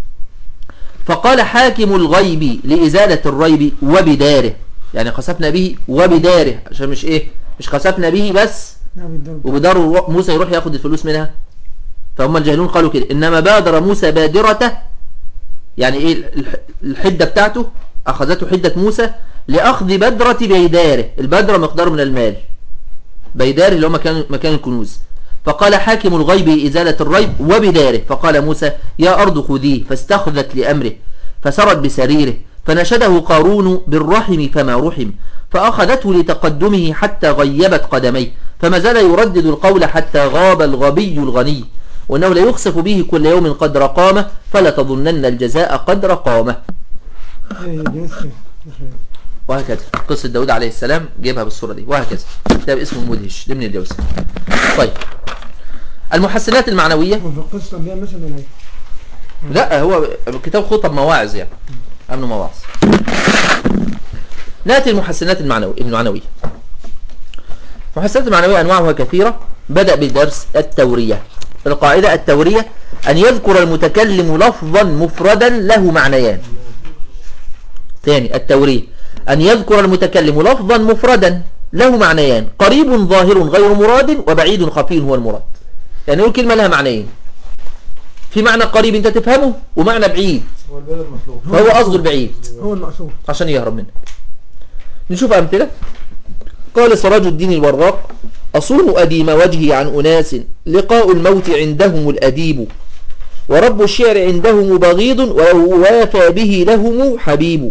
فقال حاكم الغيب لإزالة الريب وبداره يعني خسفنا به وبداره عشان مش إيه مش خسفنا به بس نعم بالضرب وبدار الر- موسى يروح ياخد الفلوس منها فهم الجاهلون قالوا كده إنما بادر موسى بادرته يعني إيه الح- الحدة بتاعته أخذته حدة موسى لأخذ بدرة بيداره البدرة مقدار من المال بيداره اللي هو مكان, مكان الكنوز فقال حاكم الغيب إزالة الريب وبداره فقال موسى يا أرض خذيه فاستخذت لأمره فسرت بسريره فنشده قارون بالرحم فما رحم فأخذته لتقدمه حتى غيبت قدميه فما زال يردد القول حتى غاب الغبي الغني وأنه لا يخسف به كل يوم قدر قامه فلا تظنن الجزاء قدر قامه ايه جنس كده. وهكذا قصة داود عليه السلام جايبها بالصورة دي وهكذا كتاب اسمه المدهش لابن الجوزي طيب المحسنات المعنوية وفي القصة دي مثلا ولا ايه؟ لا هو كتاب خطب مواعظ يعني أمن مواعظ نأتي المحسنات المعنوية المعنوية المحسنات المعنوية أنواعها كثيرة بدأ بدرس التورية القاعدة التورية أن يذكر المتكلم لفظا مفردا له معنيان ثاني التورية أن يذكر المتكلم لفظا مفردا له معنيان قريب ظاهر غير مراد وبعيد خفي هو المراد يعني يقول كلمة لها معنيين في معنى قريب انت تفهمه ومعنى بعيد هو البلد المطلوب فهو قصده البعيد هو المقصود عشان يهرب منه نشوف أمثلة قال سراج الدين الوراق أصون أديم وجهي عن أناس لقاء الموت عندهم الأديب ورب الشعر عندهم بغيض ولو وافى به لهم حبيب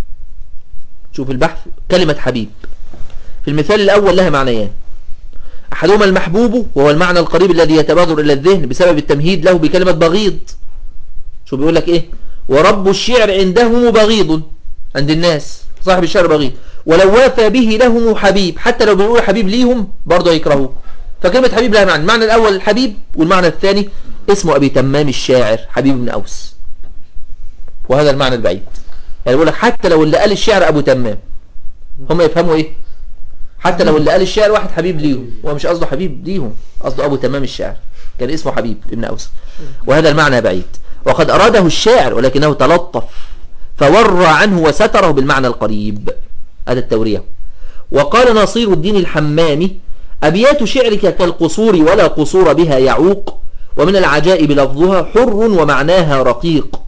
شوف البحث كلمة حبيب في المثال الأول لها معنيان أحدهما المحبوب وهو المعنى القريب الذي يتبادر إلى الذهن بسبب التمهيد له بكلمة بغيض شو بيقول لك إيه ورب الشعر عندهم بغيض عند الناس صاحب الشعر بغيض ولو وافى به لهم حبيب حتى لو بيقول حبيب ليهم برضه يكرهوه فكلمة حبيب لها معنى المعنى الأول الحبيب والمعنى الثاني اسمه أبي تمام الشاعر حبيب بن أوس وهذا المعنى البعيد يعني بيقول لك حتى لو اللي قال الشعر أبو تمام هم يفهموا إيه حتى لو اللي قال الشعر واحد حبيب ليهم هو مش قصده حبيب ليهم قصده أبو تمام الشاعر كان اسمه حبيب ابن أوس وهذا المعنى بعيد وقد أراده الشاعر ولكنه تلطف فورى عنه وستره بالمعنى القريب هذا التورية وقال نصير الدين الحمامي أبيات شعرك كالقصور ولا قصور بها يعوق ومن العجائب لفظها حر ومعناها رقيق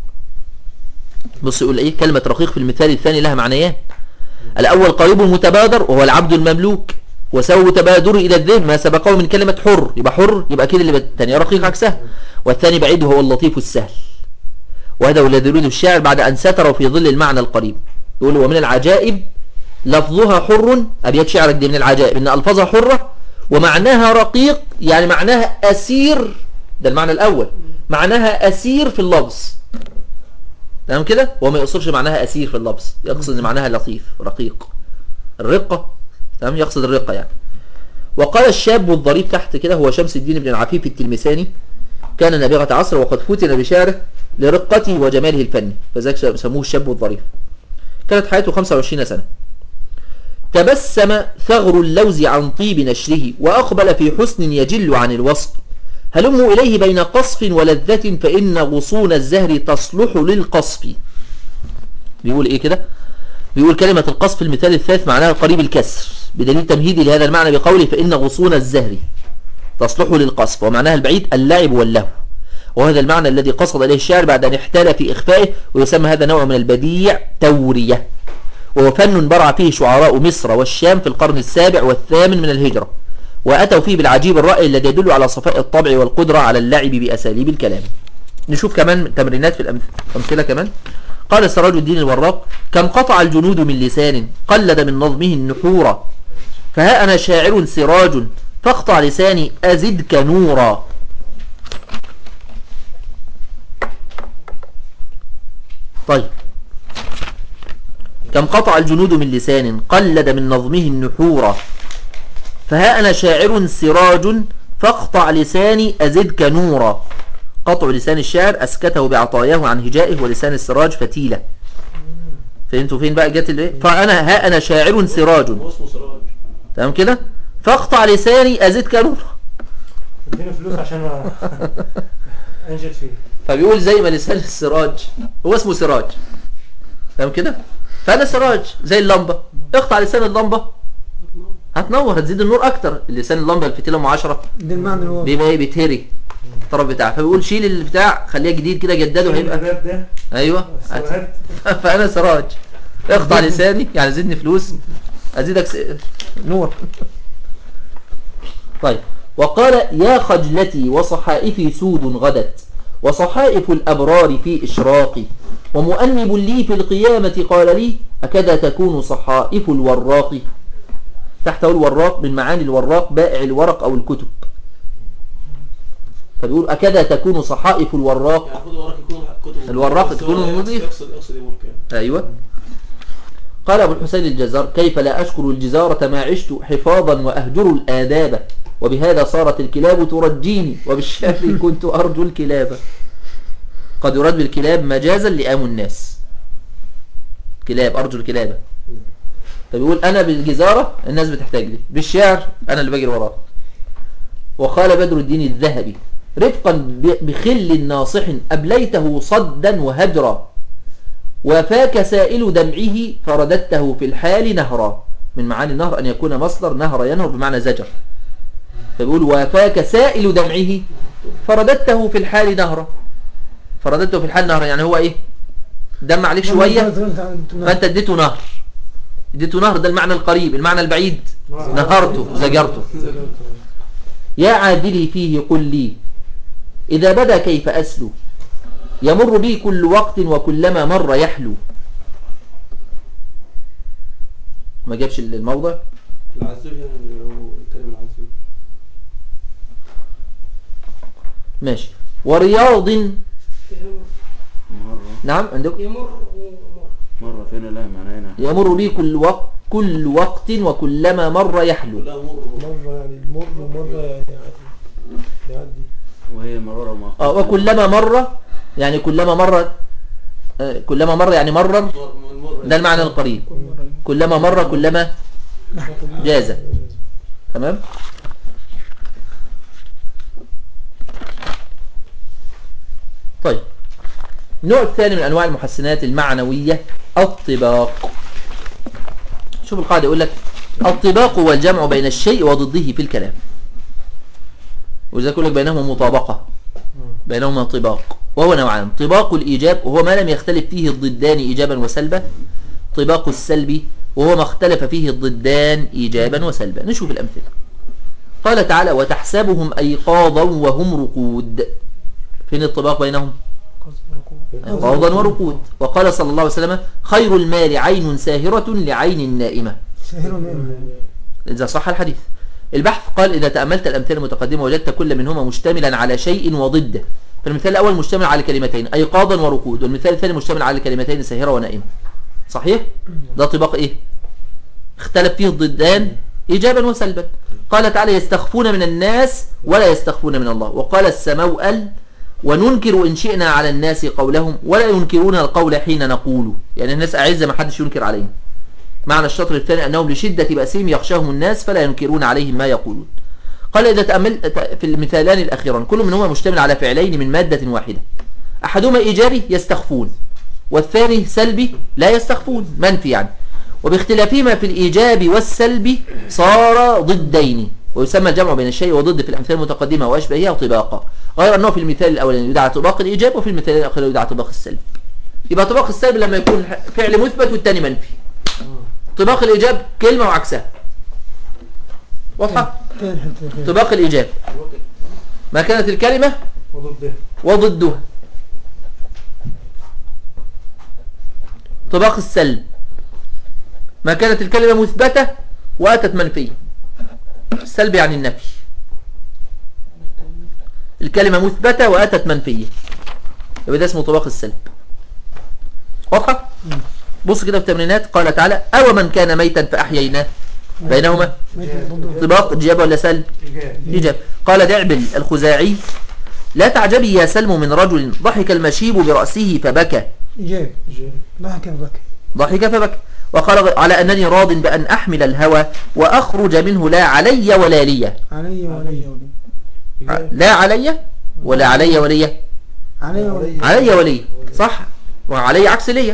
بص يقول ايه كلمة رقيق في المثال الثاني لها معنيان الأول قريب متبادر وهو العبد المملوك وسبب تبادره إلى الذهن ما سبقه من كلمة حر يبقى حر يبقى كده اللي الثاني رقيق عكسها والثاني بعيد وهو اللطيف السهل وهذا هو الذي يريده الشاعر بعد أن ستره في ظل المعنى القريب يقول ومن العجائب لفظها حر أبيات شعرك دي من العجائب إن ألفظها حرة ومعناها رقيق يعني معناها أسير ده المعنى الأول معناها أسير في اللفظ تمام كده هو ما يقصدش معناها أسير في اللفظ يقصد ان معناها لطيف رقيق الرقة تمام يقصد الرقة يعني وقال الشاب الظريف تحت كده هو شمس الدين بن العفيف التلمساني كان نابغة عصر وقد فتن بشعره لرقته وجماله الفني فذلك سموه الشاب الظريف كانت حياته 25 سنة تبسم ثغر اللوز عن طيب نشره وأقبل في حسن يجل عن الوصف هلموا إليه بين قصف ولذة فإن غصون الزهر تصلح للقصف بيقول إيه كده بيقول كلمة القصف المثال الثالث معناها قريب الكسر بدليل تمهيدي لهذا المعنى بقوله فإن غصون الزهر تصلح للقصف ومعناها البعيد اللعب واللهو وهذا المعنى الذي قصد إليه الشاعر بعد أن احتال في إخفائه ويسمى هذا نوع من البديع تورية وهو فن برع فيه شعراء مصر والشام في القرن السابع والثامن من الهجرة وأتوا فيه بالعجيب الرأي الذي يدل على صفاء الطبع والقدرة على اللعب بأساليب الكلام نشوف كمان تمرينات في الأمثلة كمان قال سراج الدين الوراق كم قطع الجنود من لسان قلد من نظمه النحورا فها أنا شاعر سراج فاقطع لساني أزدك نورا طيب كم قطع الجنود من لسان قلد من نظمه النحورا فها أنا شاعر سراج فاقطع لساني أزدك نورا قطع لسان الشاعر أسكته بعطاياه عن هجائه ولسان السراج فتيلة فهمتوا فين بقى جت الايه فأنا ها أنا شاعر سراج هو اسمه سراج تمام كده فاقطع لساني أزدك نورا اديني فلوس عشان انجد فيه فبيقول زي ما لسان السراج هو اسمه سراج تمام كده فأنا سراج زي اللمبة اقطع لسان اللمبة هتنور هتزيد النور اكتر اللسان اللمبه الفتيله ام 10 ده المعنى اللي هو بيبقى ايه بيتهري الطرف بتاعه فبيقول شيل البتاع خليه جديد كده جدده هيبقى الباب ده ايوه السمعات فانا سراج اقطع لساني يعني زدني فلوس ازيدك س... نور طيب وقال يا خجلتي وصحائفي سود غدت وصحائف الأبرار في إشراقي ومؤنب لي في القيامة قال لي أكذا تكون صحائف الوراق تحته الوراق من معاني الوراق بائع الورق أو الكتب فبيقول أكذا تكون صحائف الوراق يعني المفروض الوراق يكون كتب الوراق بس هو تكون يقصد- نظيف. يقصد يقصد يقول كده أيوة قال أبو الحسين الجزار كيف لا أشكر الجزارة ما عشت حفاظا وأهجر الآداب وبهذا صارت الكلاب ترجيني وبالشعر كنت أرجو الكلاب قد يراد بالكلاب مجازا لآم الناس كلاب أرجو الكلابة فبيقول أنا بالجزارة الناس بتحتاج لي بالشعر أنا اللي بجري وراه وقال بدر الدين الذهبي رفقا ب- بخل ناصح أبليته صدا وهجرا وفاك سائل دمعه فرددته في الحال نهرا من معاني النهر أن يكون مصدر نهر ينهر بمعنى زجر فبيقول وفاك سائل دمعه فرددته في الحال نهرا فرددته في الحال نهرا يعني هو ايه دم عليك شوية فانت اديته نهر اديته نهر ده المعنى القريب المعنى البعيد نهرته زجرته يا عادلي فيه قل لي إذا بدا كيف أسلو يمر بي كل وقت وكلما مر يحلو ما جابش الموضع العزول يعني هو الكلمة العزول ماشي ورياض مرة نعم عندك يمر مرة فين لها معنى هنا يمر بي كل وقت كل وقت وكلما مر يحلو لا مر مرة يعني مر ومرة يعني يعدي يعدي وهي مرارة وما آه وكلما مر يعني كلما مر آه، كلما مر يعني مرر مر ده المعنى القريب كلما مر كلما جاز تمام طيب النوع الثاني من انواع المحسنات المعنوية الطباق شوف القاعدة يقول لك الطباق هو الجمع بين الشيء وضده في الكلام وإذا يقول لك بينهما مطابقة بينهما طباق وهو نوعان طباق الإيجاب وهو ما لم يختلف فيه الضدان إيجابا وسلبا طباق السلب وهو ما اختلف فيه الضدان إيجابا وسلبا نشوف الأمثلة قال تعالى وتحسبهم أيقاظا وهم رقود فين الطباق بينهم أيقاظا ورقود وقال صلى الله عليه وسلم خير المال عين ساهرة لعين نائمة سهر نعم إذا صح الحديث البحث قال إذا تأملت الأمثلة المتقدمة وجدت كل منهما مشتملا على شيء وضده فالمثال الأول مشتمل على كلمتين أيقاظا وركود والمثال الثاني مشتمل على كلمتين ساهرة ونائمة صحيح؟ ده طباق إيه؟ اختلف فيه الضدان إيجابا وسلبا قال تعالى يستخفون من الناس ولا يستخفون من الله وقال السموأل وننكر إن شئنا على الناس قولهم ولا ينكرون القول حين نقول يعني الناس أعزة ما حدش ينكر عليهم معنى الشطر الثاني أنهم لشدة بأسهم يخشاهم الناس فلا ينكرون عليهم ما يقولون قال إذا تأملت في المثالان الأخيران كل منهما مشتمل على فعلين من مادة واحدة أحدهما إيجابي يستخفون والثاني سلبي لا يستخفون منفي يعني وباختلافهما في الإيجاب والسلب صار ضدين ويسمى الجمع بين الشيء وضد في الأمثال المتقدمة وأشبهها طباقا غير أنه في المثال الأولاني يدعى طباق الإيجاب وفي المثال الأخير يدعى طباق السلب يبقى طباق السلب لما يكون فعل مثبت والثاني منفي طباق الإيجاب كلمة وعكسها واضحة فين حتى فين طباق الإيجاب ما كانت الكلمة وضده وضدها طباق السلب ما كانت الكلمة مثبتة وأتت منفية السلب يعني النفي الكلمة مثبتة وأتت منفية يبقى ده اسمه طباق السلب واضحة؟ بص كده في التمرينات قال تعالى أو من كان ميتا فأحييناه بينهما ميت ضد طباق إجابة ولا سلب إيجاب إجابة قال دعبل الخزاعي لا تعجبي يا سلم من رجل ضحك المشيب برأسه فبكى إيجاب ضحك بك ضحك فبكى وقال على أنني راض بأن أحمل الهوى وأخرج منه لا علي ولا لي علي ولي لا علي ولا علي ولي علي ولي علي ولي صح وعلي عكس لي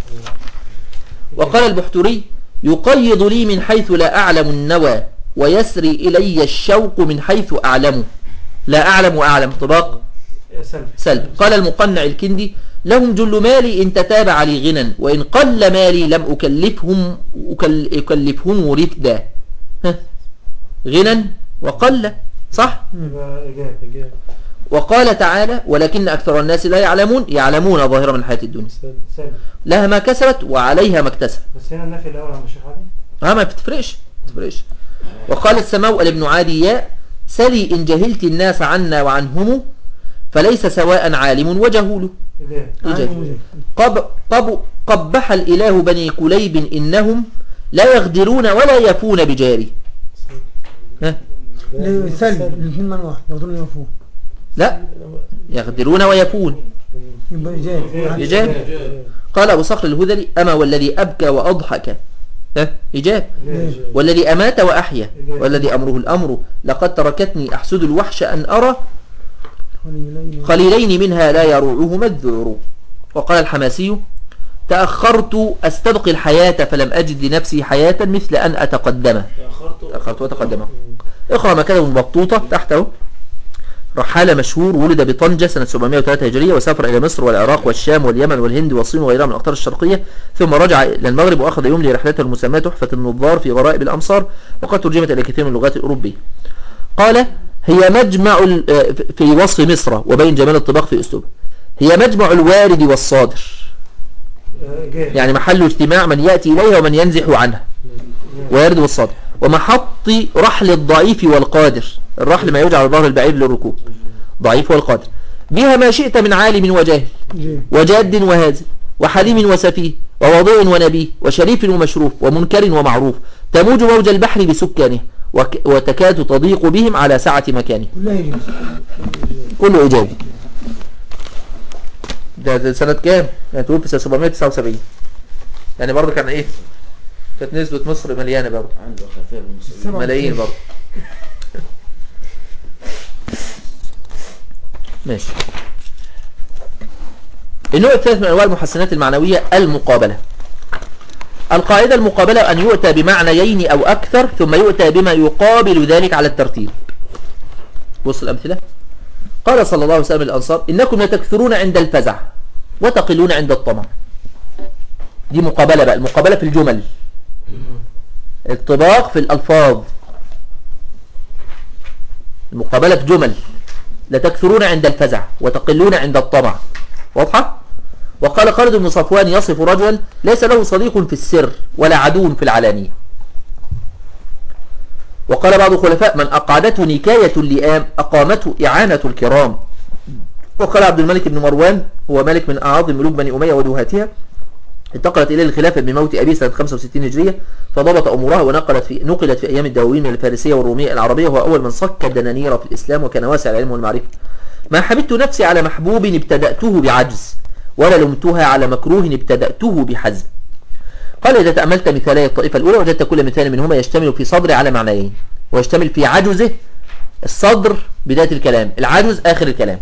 وقال البحتري يقيض لي من حيث لا أعلم النوى ويسري إلي الشوق من حيث أعلم لا أعلم وأعلم طباق سلبي سلب قال المقنع الكندي لهم جل مالي إن تتابع لي غنى وإن قل مالي لم أكلفهم أكل أكلفهم رفدا ها غنى وقل صح يبقى إيجاب إيجاب وقال تعالى ولكن أكثر الناس لا يعلمون يعلمون ظاهرة من الحياة الدنيا سلبي سلبي لها ما كسبت وعليها ما اكتسبت بس هنا النفي الأول عم الشيخ علي ها ما بتفرقش ما بتفرقش وقال السماء لابن عادياء سلي إن جهلت الناس عنا وعنهم فليس سواء عالم وجهول إيجاب إجابة. قب قب قبح الإله بني كليب إنهم لا يغدرون ولا يفون بجاري ها؟ سلب الاثنين من واحد يقدرون يوفوه لا يغدرون ويفون يبقى إيجاب إيجاب قال أبو صخر الهذلي أما والذي أبكى وأضحك ها إيجاب والذي أمات وأحيا والذي أمره الأمر لقد تركتني أحسد الوحش أن أرى قليلين قليلين منها لا يروعهما الذعر وقال الحماسي تأخرت أستبقي الحياة فلم أجد لنفسي حياة مثل أن أتقدم تأخرت تأخرت وتقدم اقرأ ما كتبه مبطوطة تحته رحالة مشهور ولد بطنجة سنة 703 هجرية وسافر إلى مصر والعراق والشام واليمن والهند والصين وغيرها من الأقطار الشرقية ثم رجع إلى المغرب وأخذ يملي رحلته المسماة تحفة النظار في غرائب الأمصار وقد ترجمت إلى كثير من اللغات الأوروبية قال هي مجمع ال- آه، في وصف مصر وبين جمال الطباق في أسلوبه هي مجمع الوارد والصادر آه، جاهز يعني محل اجتماع من يأتي إليها ومن ينزح عنها ويرد والصادر ومحط رحل الضعيف والقادر الرحل ما يوجد على ظهر البعير للركوب ضعيف والقادر بها ما شئت من عالم وجاهل جي وجاد وهازل وحليم وسفيه ووضيع ونبيه وشريف ومشروف ومنكر ومعروف تموج موج البحر بسكانه وك وتكاد تضيق بهم على سعة مكانه كلها يجوز كله إيجابي ده, ده سنة كام؟ يعني تقول في سنة 779 يعني برضه كان إيه؟ كانت نسبة مصر مليانة برضه عنده خلفيه بالمصريين سبعة ملايين برضه ماشي النوع الثالث من انواع المحسنات المعنوية المقابلة القاعدة المقابلة أن يؤتى بمعنيين أو أكثر ثم يؤتى بما يقابل ذلك على الترتيب بص الأمثلة قال صلى الله عليه وسلم للأنصار إنكم لتكثرون عند الفزع وتقلون عند الطمع دي مقابلة بقى المقابلة في الجمل الطباق في الألفاظ المقابلة في جمل لتكثرون عند الفزع وتقلون عند الطمع واضحة؟ وقال خالد بن صفوان يصف رجلا ليس له صديق في السر ولا عدو في العلانية وقال بعض الخلفاء من أقعدته نكاية اللئام أقامته إعانة الكرام وقال عبد الملك بن مروان هو ملك من أعاظم ملوك بني أمية ودوهاتها انتقلت إليه الخلافة بموت أبيه سنة 65 هجرية فضبط أمورها ونقلت في نقلت في أيام الدواوين من الفارسية والرومية العربية وهو أول من صك الدنانير في الإسلام وكان واسع العلم والمعرفة ما حببت نفسي على محبوب ابتدأته بعجز ولا لمتها على مكروه ابتدأته بحزم قال إذا تأملت مثالي الطائفة الأولى وجدت كل مثال منهما يشتمل في صدر على معنيين ويشتمل في عجزه الصدر بداية الكلام العجز آخر الكلام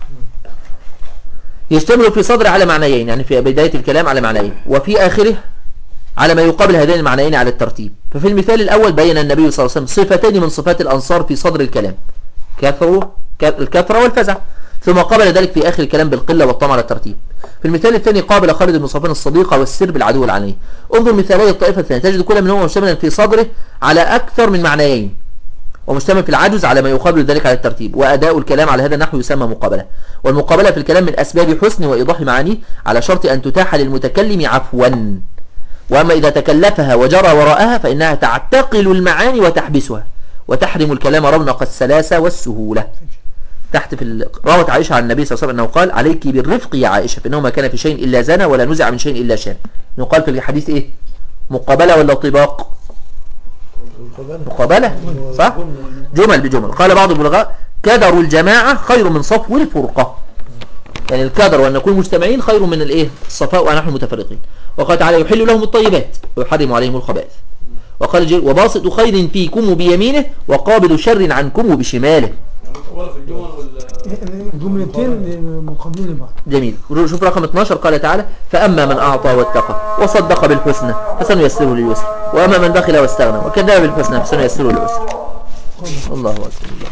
يشتمل في صدر على معنيين يعني في بداية الكلام على معنيين وفي آخره على ما يقابل هذين المعنيين على الترتيب ففي المثال الأول بين النبي صلى الله عليه وسلم صفتين من صفات الأنصار في صدر الكلام كثروا الكثرة والفزع ثم قابل ذلك في آخر الكلام بالقلة والطمع على الترتيب في المثال الثاني قابل خالد بن صفوان الصديقة والسر بالعدو العلني انظر مثالي الطائفة الثانية تجد كل منهما مشتملا في صدره على أكثر من معنيين ومشتمل في العجز على ما يقابل ذلك على الترتيب وأداء الكلام على هذا النحو يسمى مقابلة والمقابلة في الكلام من أسباب حسن وإيضاح معانيه على شرط أن تتاح للمتكلم عفوا وأما إذا تكلفها وجرى وراءها فإنها تعتقل المعاني وتحبسها وتحرم الكلام رونق السلاسة والسهولة تحت في ال... روت عائشة عن النبي صلى الله عليه وسلم أنه قال عليك بالرفق يا عائشة فإنه ما كان في شيء إلا زنا ولا نزع من شيء إلا شان إنه قال في الحديث إيه مقابلة ولا طباق مقابلة صح جمل بجمل قال بعض البلغاء كدر الجماعة خير من صفو الفرقة يعني الكدر وأن نكون مجتمعين خير من الإيه الصفاء ونحن متفرقين وقال تعالى يحل لهم الطيبات ويحرم عليهم الخبائث وقال جل وباسط خير فيكم بيمينه وقابل شر عنكم بشماله ولا في الجمل ولا جملتين مقابلين لبعض جميل شوف رقم 12 قال تعالى فأما من أعطى واتقى وصدق بالحسنى فسنيسره لليسر وأما من بخل واستغنى وكذب بالحسنى فسنيسره لليسر الله أكبر الله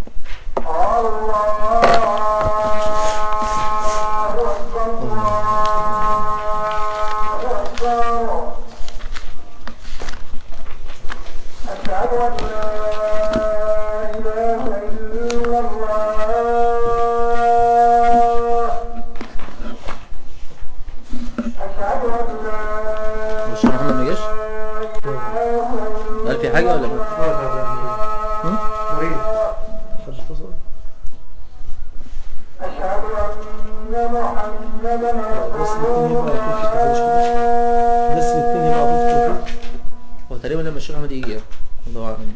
مش محمد ما جاش قال في حاجة ولا لا؟ بس الاثنين يبقى ضفته هو تقريبا لما الشيخ احمد يجي الله اعلم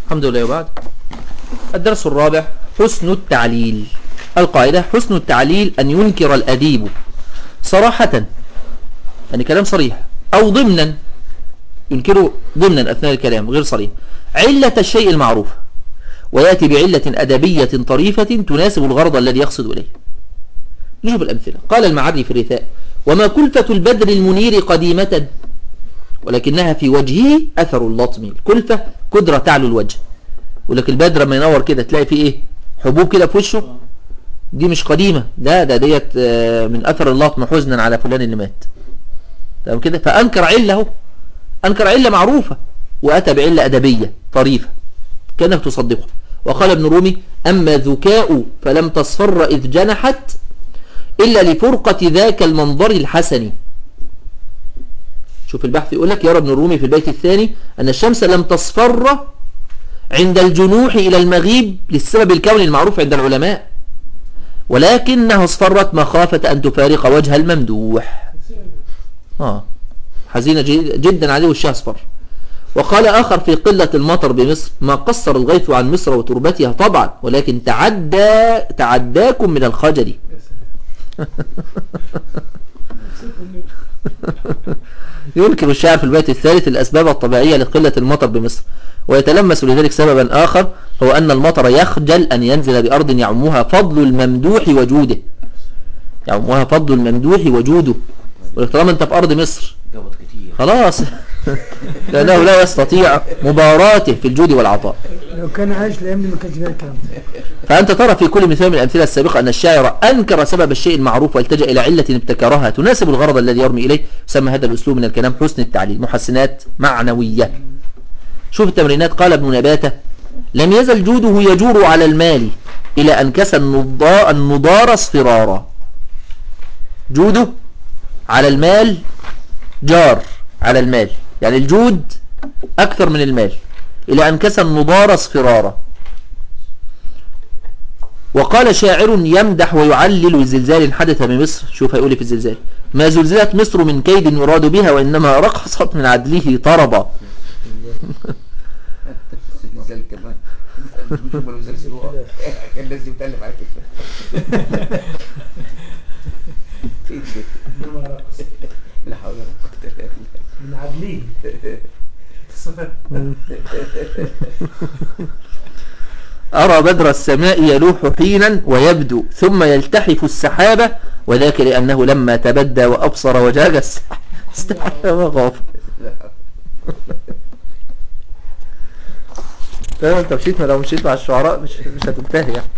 الحمد لله وبعد الدرس الرابع حسن التعليل القاعدة حسن التعليل أن ينكر الأديب صراحة يعني كلام صريح أو ضمنا ينكره ضمنا أثناء الكلام غير صريح علة الشيء المعروف ويأتي بعلة أدبية طريفة تناسب الغرض الذي يقصد إليه نشوف الأمثلة قال المعري في الرثاء وما كلفة البدر المنير قديمة ولكنها في وجهه أثر اللطم الكلفة قدرة تعلو الوجه ولكن البدر لما ينور كده تلاقي فيه إيه حبوب كده في وشه دي مش قديمة ده ده ديت آه، من أثر اللطم حزنا على فلان اللي مات تمام كده فأنكر علة اهو أنكر علة معروفة وأتى بعلة أدبية طريفة كانت تصدقه وقال ابن رومي أما ذكاء فلم تصفر إذ جنحت إلا لفرقة ذاك المنظر الحسن شوف البحث يقول لك يرى ابن الرومي في البيت الثاني أن الشمس لم تصفر عند الجنوح إلى المغيب للسبب الكوني المعروف عند العلماء ولكنها اصفرت مخافة أن تفارق وجه الممدوح آه حزينة جي- جدا عليه وشها اصفر وقال آخر في قلة المطر بمصر ما قصر الغيث عن مصر وتربتها طبعا ولكن تعدى تعداكم من الخجل ينكر الشاعر في البيت الثالث الأسباب الطبيعية لقلة المطر بمصر ويتلمس لذلك سببا آخر هو أن المطر يخجل أن ينزل بأرض يعمها فضل الممدوح وجوده يعمها فضل الممدوح وجوده طالما أنت في أرض مصر قبض كتير خلاص لأنه لا يستطيع مباراته في الجود والعطاء لو كان عايش الايام دي ما كانش بقى الكلام ده فأنت ترى في كل مثال من الأمثلة السابقة أن الشاعر أنكر سبب الشيء المعروف والتجأ إلى علة ابتكرها تناسب الغرض الذي يرمي إليه سمى هذا الأسلوب من الكلام حسن التعليل محسنات معنوية شوف التمرينات قال ابن نباتة لم يزل جوده يجور على المال إلى أن كسى النضاء النضار اصفرارا جوده على المال جار على المال يعني الجود أكثر من المال إلى أن كسى النضار اصفرارا وقال شاعر يمدح ويعلل زلزال حدث بمصر شوف هيقول إيه في الزلزال ما زلزلت مصر من كيد يراد بها وإنما رقصت من عدله طربا زلزال كمان شوف لو زلزال هو كان لازم يتألف على كده لا حول ولا قوة إلا بالله من عدليه أرى بدر السماء يلوح حينا ويبدو ثم يلتحف السحابة وذاك لأنه لما تبدى وأبصر وجاج السحاب استحى وغاف لا انت مشيت لو مشيت مع الشعراء مش مش هتنتهي يعني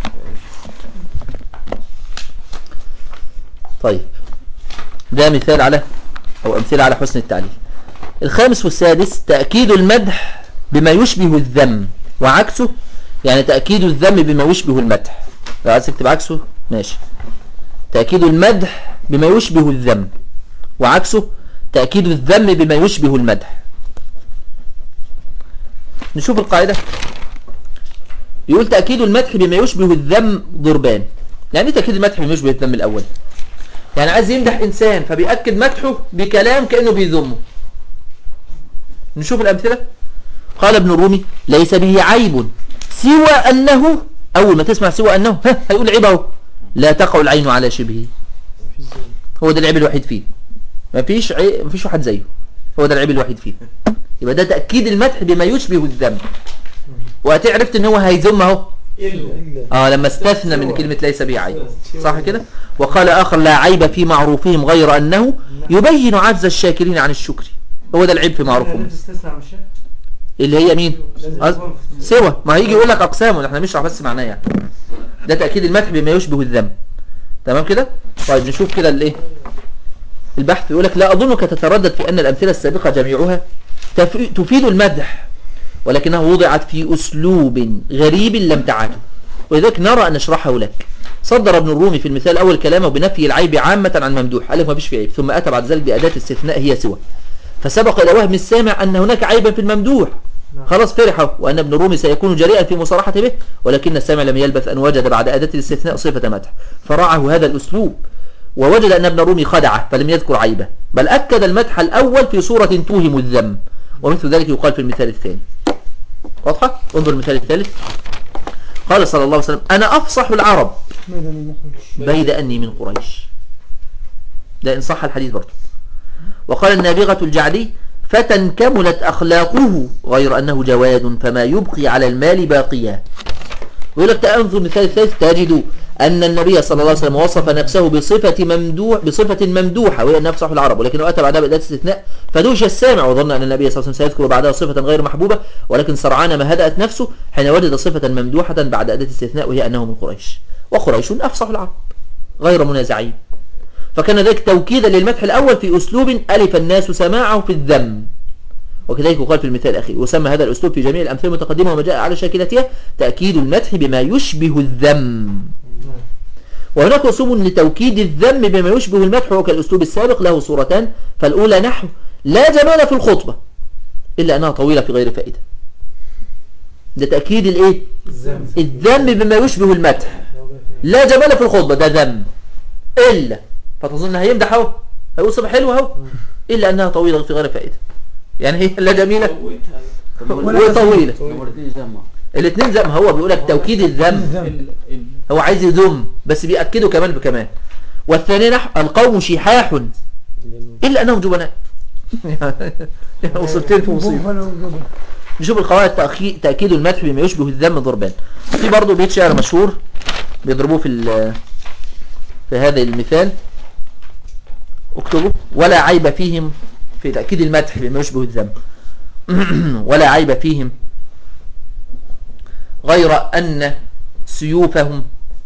طيب ده مثال على او امثله على حسن التعليل الخامس والسادس تأكيد المدح بما يشبه الذم وعكسه يعني تأكيد الذم بما يشبه المدح لو عايز تكتب عكسه ماشي تأكيد المدح بما يشبه الذم وعكسه تأكيد الذم بما يشبه المدح نشوف القاعدة يقول تأكيد المدح بما يشبه الذم ضربان يعني ايه تأكيد المدح بما يشبه الذم الأول يعني عايز يمدح إنسان فبيأكد مدحه بكلام كأنه بيذمه نشوف الأمثلة قال ابن الرومي ليس به عيب سوى أنه أول ما تسمع سوى أنه ها هيقول عيب اهو لا تقع العين على شبهه هو ده العيب الوحيد فيه مفيش عي... مفيش واحد زيه هو ده العيب الوحيد فيه يبقى ده تأكيد المدح بما يشبه الذم وهتعرفت ان هو هيذم اهو اه لما استثنى من كلمة ليس به عيب صح كده وقال آخر لا عيب في معروفهم غير أنه يبين عجز الشاكرين عن الشكر هو ده العيب في معروفهم تستثنى من الشك اللي هي مين لازم أز... يكون في- سوى ما هيجي يقول لك أقسامه احنا بنشرح بس معناه يعني ده تأكيد المدح بما يشبه الذم تمام كده طيب نشوف كده الايه البحث يقول لك لا أظنك تتردد في أن الأمثلة السابقة جميعها تف... تفيد المدح ولكنها وضعت في أسلوب غريب لم تعاته ولذلك نرى أن نشرحه لك صدر ابن الرومي في المثال الأول كلامه بنفي العيب عامة عن ممدوح قال لك ما فيش في عيب ثم أتى بعد ذلك بأداة استثناء هي سوى فسبق إلى وهم السامع أن هناك عيبا في الممدوح خلاص فرح وأن ابن الرومي سيكون جريئا في مصارحته به ولكن السامع لم يلبث أن وجد بعد أداة الاستثناء صفة مدح فرعه هذا الأسلوب ووجد أن ابن الرومي خدعه فلم يذكر عيبه بل أكد المدح الأول في صورة توهم الذم ومثل ذلك يقال في المثال الثاني واضحة انظر المثال الثالث قال صلى الله عليه وسلم أنا أفصح العرب ماذا من مخرج بيد أني من قريش ده إن صح الحديث برضه وقال النابغة الجعدي فتى كملت أخلاقه غير أنه جواد فما يبقي على المال باقيا ويقول لك تأنظر المثال الثالث تجد أن النبي صلى الله عليه وسلم وصف نفسه بصفة ممدوح بصفة ممدوحة وهي أنها أفصح العرب ولكنه أتى بعدها بأداة استثناء فدوش السامع وظن أن النبي صلى الله عليه وسلم سيذكر بعدها صفة غير محبوبة ولكن سرعان ما هدأت نفسه حين وجد صفة ممدوحة بعد أداة استثناء وهي أنه من قريش وقريش أفصح العرب غير منازعين فكان ذلك توكيدا للمدح الأول في أسلوب ألف الناس سماعه في الذم وكذلك يقال في المثال الأخير وسمى هذا الأسلوب في جميع الأمثلة المتقدمة وما جاء على شاكلتها تأكيد المدح بما يشبه الذم وهناك أسلوب لتوكيد الذم بما يشبه المدح وهو كالأسلوب السابق له صورتان فالأولى نحو لا جمال في الخطبة إلا أنها طويلة في غير فائدة ده تأكيد الإيه؟ الذم بما يشبه المدح لا جمال في الخطبة ده ذم إلا فتظن هيمدح اهو هيقول صبح حلو اهو إلا أنها طويلة في غير فائدة يعني هي لا جميلة وطويلة الاثنين زي ما هو بيقول لك توكيد الذم الذم هو عايز يذم بس بيأكده كمان بكمان والثاني نحو القوم شحاح إلا أنهم جبناء وصلتين في مصيبة بوفنا وجبن نشوف القواعد تأخي- تأكيد المدح بما يشبه الذم ضربان في برضه بيت شعر مشهور بيضربوه في ال- في هذا المثال اكتبوا ولا عيب فيهم في تأكيد المدح بما يشبه الذم ولا عيب فيهم غير أن سيوفهم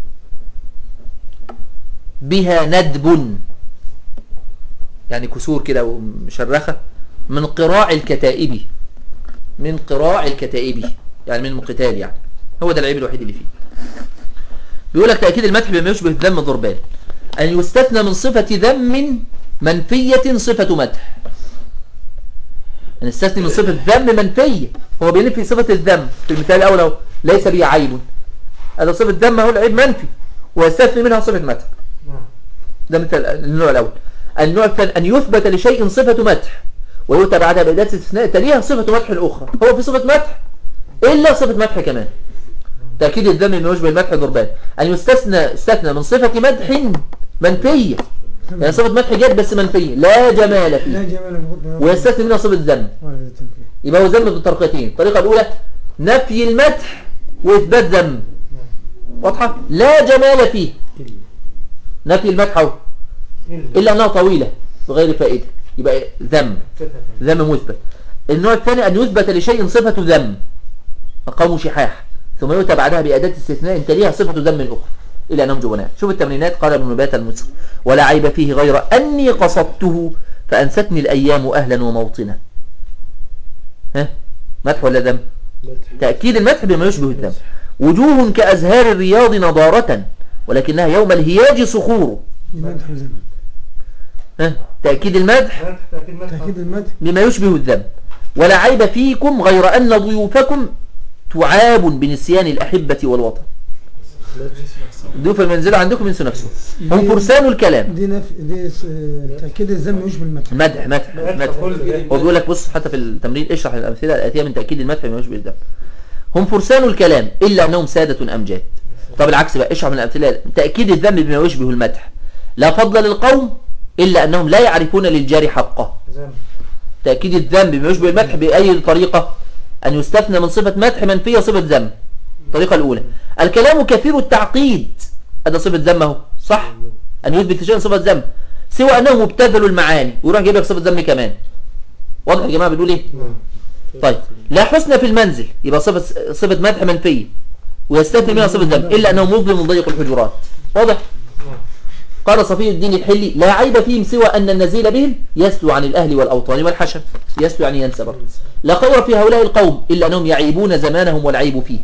بها ندب يعني كسور كده ومشرخة من قراع الكتائب من قراع الكتائب يعني من القتال يعني هو ده العيب الوحيد اللي فيه بيقول لك تأكيد المدح بما يشبه الذم ضربان أن يستثنى من صفة ذم منفية صفة مدح أن يستثني من صفة ذم منفية هو بينفي صفة الذم في المثال الأول أهو ليس بي عيب هذا صفة ذم هو العيب منفي ويستثني منها صفة مدح ده مثل النوع الأول النوع الثاني أن يثبت لشيء صفة مدح ويؤتى بعدها بأداة استثناء تليها صفة مدح الأخرى هو في صفة مدح إلا صفة مدح كمان تأكيد الذم من يشبه المدح ضربان أن يستثنى استثنى من صفة مدح منفية يعني صفة مدح جد بس منفية لا جمال لا فيه جمال بغض ويستثنى منها صفة ذم ولا تنفيذ يبقى هو ذم بالطريقتين الطريقة الأولى نفي المدح وإثبات ذم واضحة لا جمال فيه نفي المدح أهو إلا أنها طويلة بغير فائدة يبقى ذم ذم مثبت النوع الثاني أن يثبت لشيء صفة ذم مقام شحاح ثم يؤتى بعدها بأداة استثناء تليها صفة ذم أخرى إلى أنهم جبناء شوف التمرينات قال ابن نبات المصري ولا عيب فيه غير أني قصدته فأنستني الأيام أهلا وموطنا ها مدح ولا ذم تأكيد المدح بما يشبه الذم وجوه كأزهار الرياض نضارة ولكنها يوم الهياج صخور مدح وذم ها تأكيد المدح تأكيد المدح بما يشبه الذم ولا عيب فيكم غير أن ضيوفكم تعاب بنسيان الأحبة والوطن ضيوف المنزل عندكم ينسوا نفسهم هم فرسان الكلام دي نف... دي س- تأكيد الذم يشبه المدح مدح مدح مدح هو بيقول لك بص حتى في التمرين اشرح الأمثلة الآتية من تأكيد المدح بما يشبه الذم هم فرسان الكلام إلا أنهم سادة أمجاد طب العكس بقى اشرح من الأمثلة تأكيد الذم بما يشبه المدح لا فضل للقوم إلا أنهم لا يعرفون للجار حقه تأكيد الذنب بما يشبه المدح بأي طريقة أن يستثنى من صفة مدح منفية صفة ذم الطريقة الأولى الكلام كثير التعقيد هذا صفة ذم اهو صح أن يثبت لشيء صفة ذم سوى أنه مبتذل المعاني ويروح جايب لك صفة ذم كمان واضح يا جماعة بنقول إيه طيب لا حسن في المنزل يبقى صفة صفة مدح منفية ويستثني منها صفة ذم إلا أنه مظلم ضيق الحجرات واضح قال صفي الدين الحلي لا عيب فيهم سوى أن النزيل بهم يسلو عن الأهل والأوطان والحشم يسلو يعني ينسى برضه لا خير في هؤلاء القوم إلا أنهم يعيبون زمانهم والعيب فيه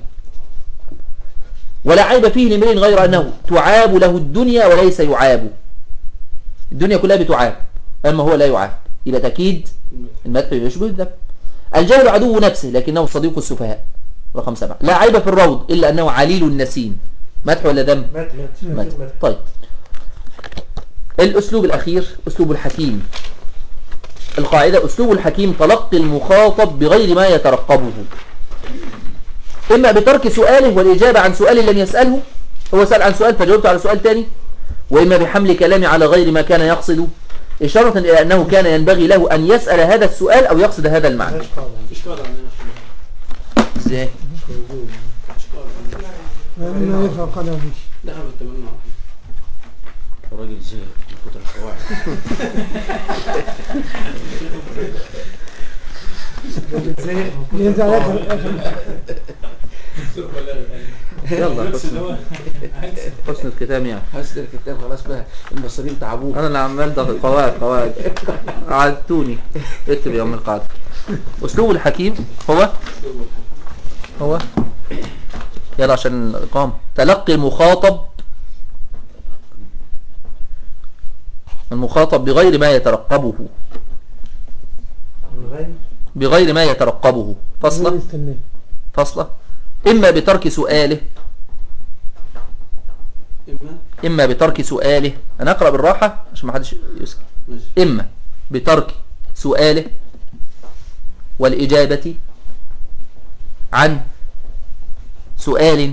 ولا عيب فيه لمرئ غير أنه تعاب له الدنيا وليس يعاب الدنيا كلها بتعاب أما هو لا يعاب يبقى تأكيد المدح يشبه الذنب الجهل عدو نفسه لكنه صديق السفهاء رقم سبعة لا عيب في الروض إلا أنه عليل النسيم مدح ولا ذنب مدح طيب الأسلوب الأخير أسلوب الحكيم القاعدة أسلوب الحكيم تلقي المخاطب بغير ما يترقبه إما بترك سؤاله والإجابة عن سؤال لم يسأله هو سأل عن سؤال فجاوبت على سؤال تاني وإما بحمل كلامي على غير ما كان يقصد إشارة إلى أنه كان ينبغي له أن يسأل هذا السؤال أو يقصد هذا المعنى مفيش قاعدة إشكال عندنا إزاي؟ إشكال عندنا لأنه يرفع قدم مفيش لا أبدا تمنى الراجل زهق من كتر القواعد ينزل على آخر آخر يلا حسن, حسن الختام يعني حسن الكتاب خلاص بقى المصريين تعبوه أنا اللي عمال ضغط قواعد قواعد عدتوني اكتب يا أم القاعدة أسلوب الحكيم هو هو يلا عشان الإقامة تلقي المخاطب المخاطب بغير ما يترقبه بغير ما يترقبه فصلة يستناه فصلة إما بترك سؤاله إما إما بترك سؤاله أنا أقرأ بالراحة عشان ما حدش يسكت ماشي إما بترك سؤاله والإجابة عن سؤال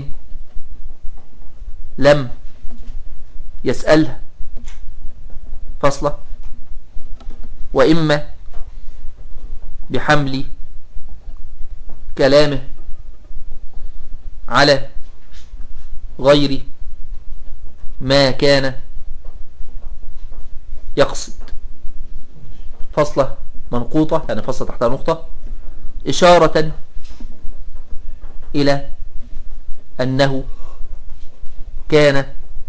لم يسأله فصلة وإما بحمل كلامه على غير ما كان يقصد فصلة منقوطة يعني فصلة تحتها نقطة إشارة إلى أنه كان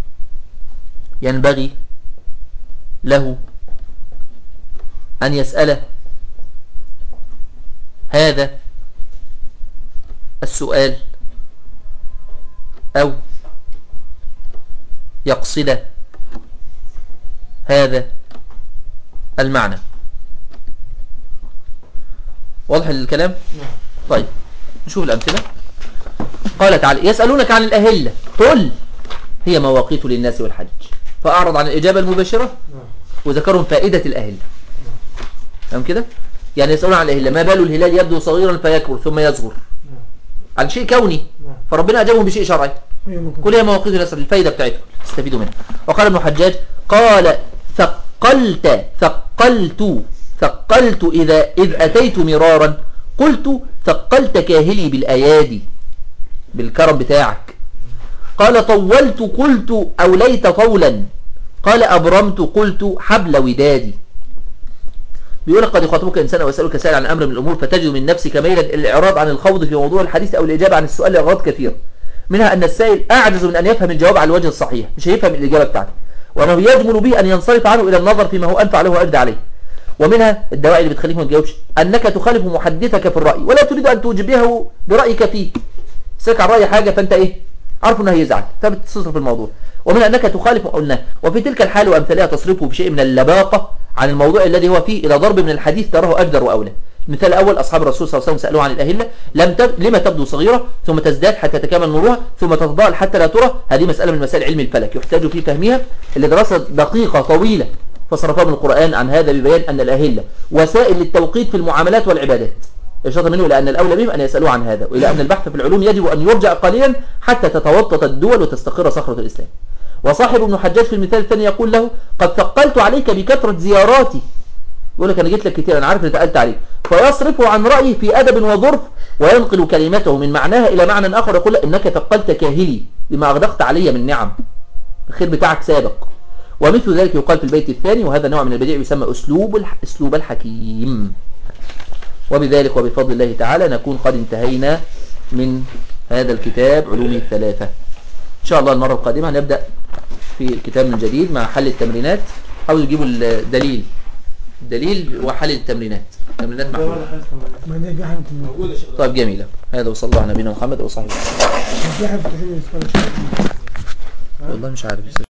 ينبغي له أن يسأل هذا السؤال أو يقصد هذا المعنى واضح الكلام طيب نشوف الأمثلة قال تعالى يسألونك عن الأهلة قل هي مواقيت للناس والحج فأعرض عن الإجابة المباشرة وذكرهم فائدة الأهلة فهم كده يعني يسألون عن الأهلة ما بال الهلال يبدو صغيرا فيكبر ثم يصغر عن شيء كوني فربنا أجابهم بشيء شرعي هي ممكن. كل هي مواقيت الناس الفايدة بتاعتهم استفيدوا منها وقال ابن حجاج قال ثقلت ثقلت ثقلت إذا إذ أتيت مرارا قلت ثقلت كاهلي بالأيادي بالكرم بتاعك قال طولت قلت أوليت طولا قال أبرمت قلت حبل ودادي بيقول لك قد يخاطبك إنسان أو يسألك سائل عن أمر من الأمور فتجد من نفسك ميلا إلى الإعراض عن الخوض في موضوع الحديث أو الإجابة عن السؤال لأغراض كثيرة منها أن السائل أعجز من أن يفهم الجواب على الوجه الصحيح مش هيفهم الإجابة بتاعته وأنه يجمل به أن ينصرف عنه إلى النظر فيما هو أنفع له وأجدى عليه ومنها الدواعي اللي بتخليك ما تجاوبش أنك تخالف محدثك في الرأي ولا تريد أن توجبه برأيك فيه سك على الرأي حاجة فأنت إيه عارف أنه هيزعل فبتصرف الموضوع ومن أنك تخالف قلنا وفي تلك الحال وأمثالها تصرفه بشيء من اللباقة عن الموضوع الذي هو فيه إلى ضرب من الحديث تراه أجدر وأولى المثال الأول أصحاب الرسول صلى الله عليه وسلم سألوه عن الأهلة لم تب... لما تبدو صغيرة ثم تزداد حتى تكامل نورها ثم تتضاءل حتى لا ترى هذه مسألة من مسائل علم الفلك يحتاج في فهمها اللي دراسة دقيقة طويلة فصرفها من القرآن عن هذا ببيان أن الأهلة وسائل للتوقيت في المعاملات والعبادات إشارة منه إلى أن الأولى بهم أن يسألوا عن هذا وإلى أن البحث في العلوم يجب أن يرجع قليلا حتى تتوطط الدول وتستقر صخرة الإسلام وصاحب ابن حجاج في المثال الثاني يقول له قد ثقلت عليك بكثرة زياراتي يقول لك أنا جيت لك كتير أنا عارف اللي تقلت عليك فيصرف عن رأيه في أدب وظرف وينقل كلمته من معناها إلى معنى آخر يقول له إنك ثقلت كاهلي بما أغدقت علي من نعم الخير بتاعك سابق ومثل ذلك يقال في البيت الثاني وهذا نوع من البديع يسمى أسلوب الح... أسلوب الحكيم وبذلك وبفضل الله تعالى نكون قد انتهينا من هذا الكتاب علوم الثلاثة إن شاء الله المرة القادمة نبدأ في كتاب من جديد مع حل التمرينات حاولوا تجيبوا الدليل الدليل وحل التمرينات تمرينات محلولة ما ده في حاجة موجودة شغل طيب جميلة هذا وصلى الله على نبينا محمد وصحبه في حاجة في التحليل الإسفل. والله مش عارف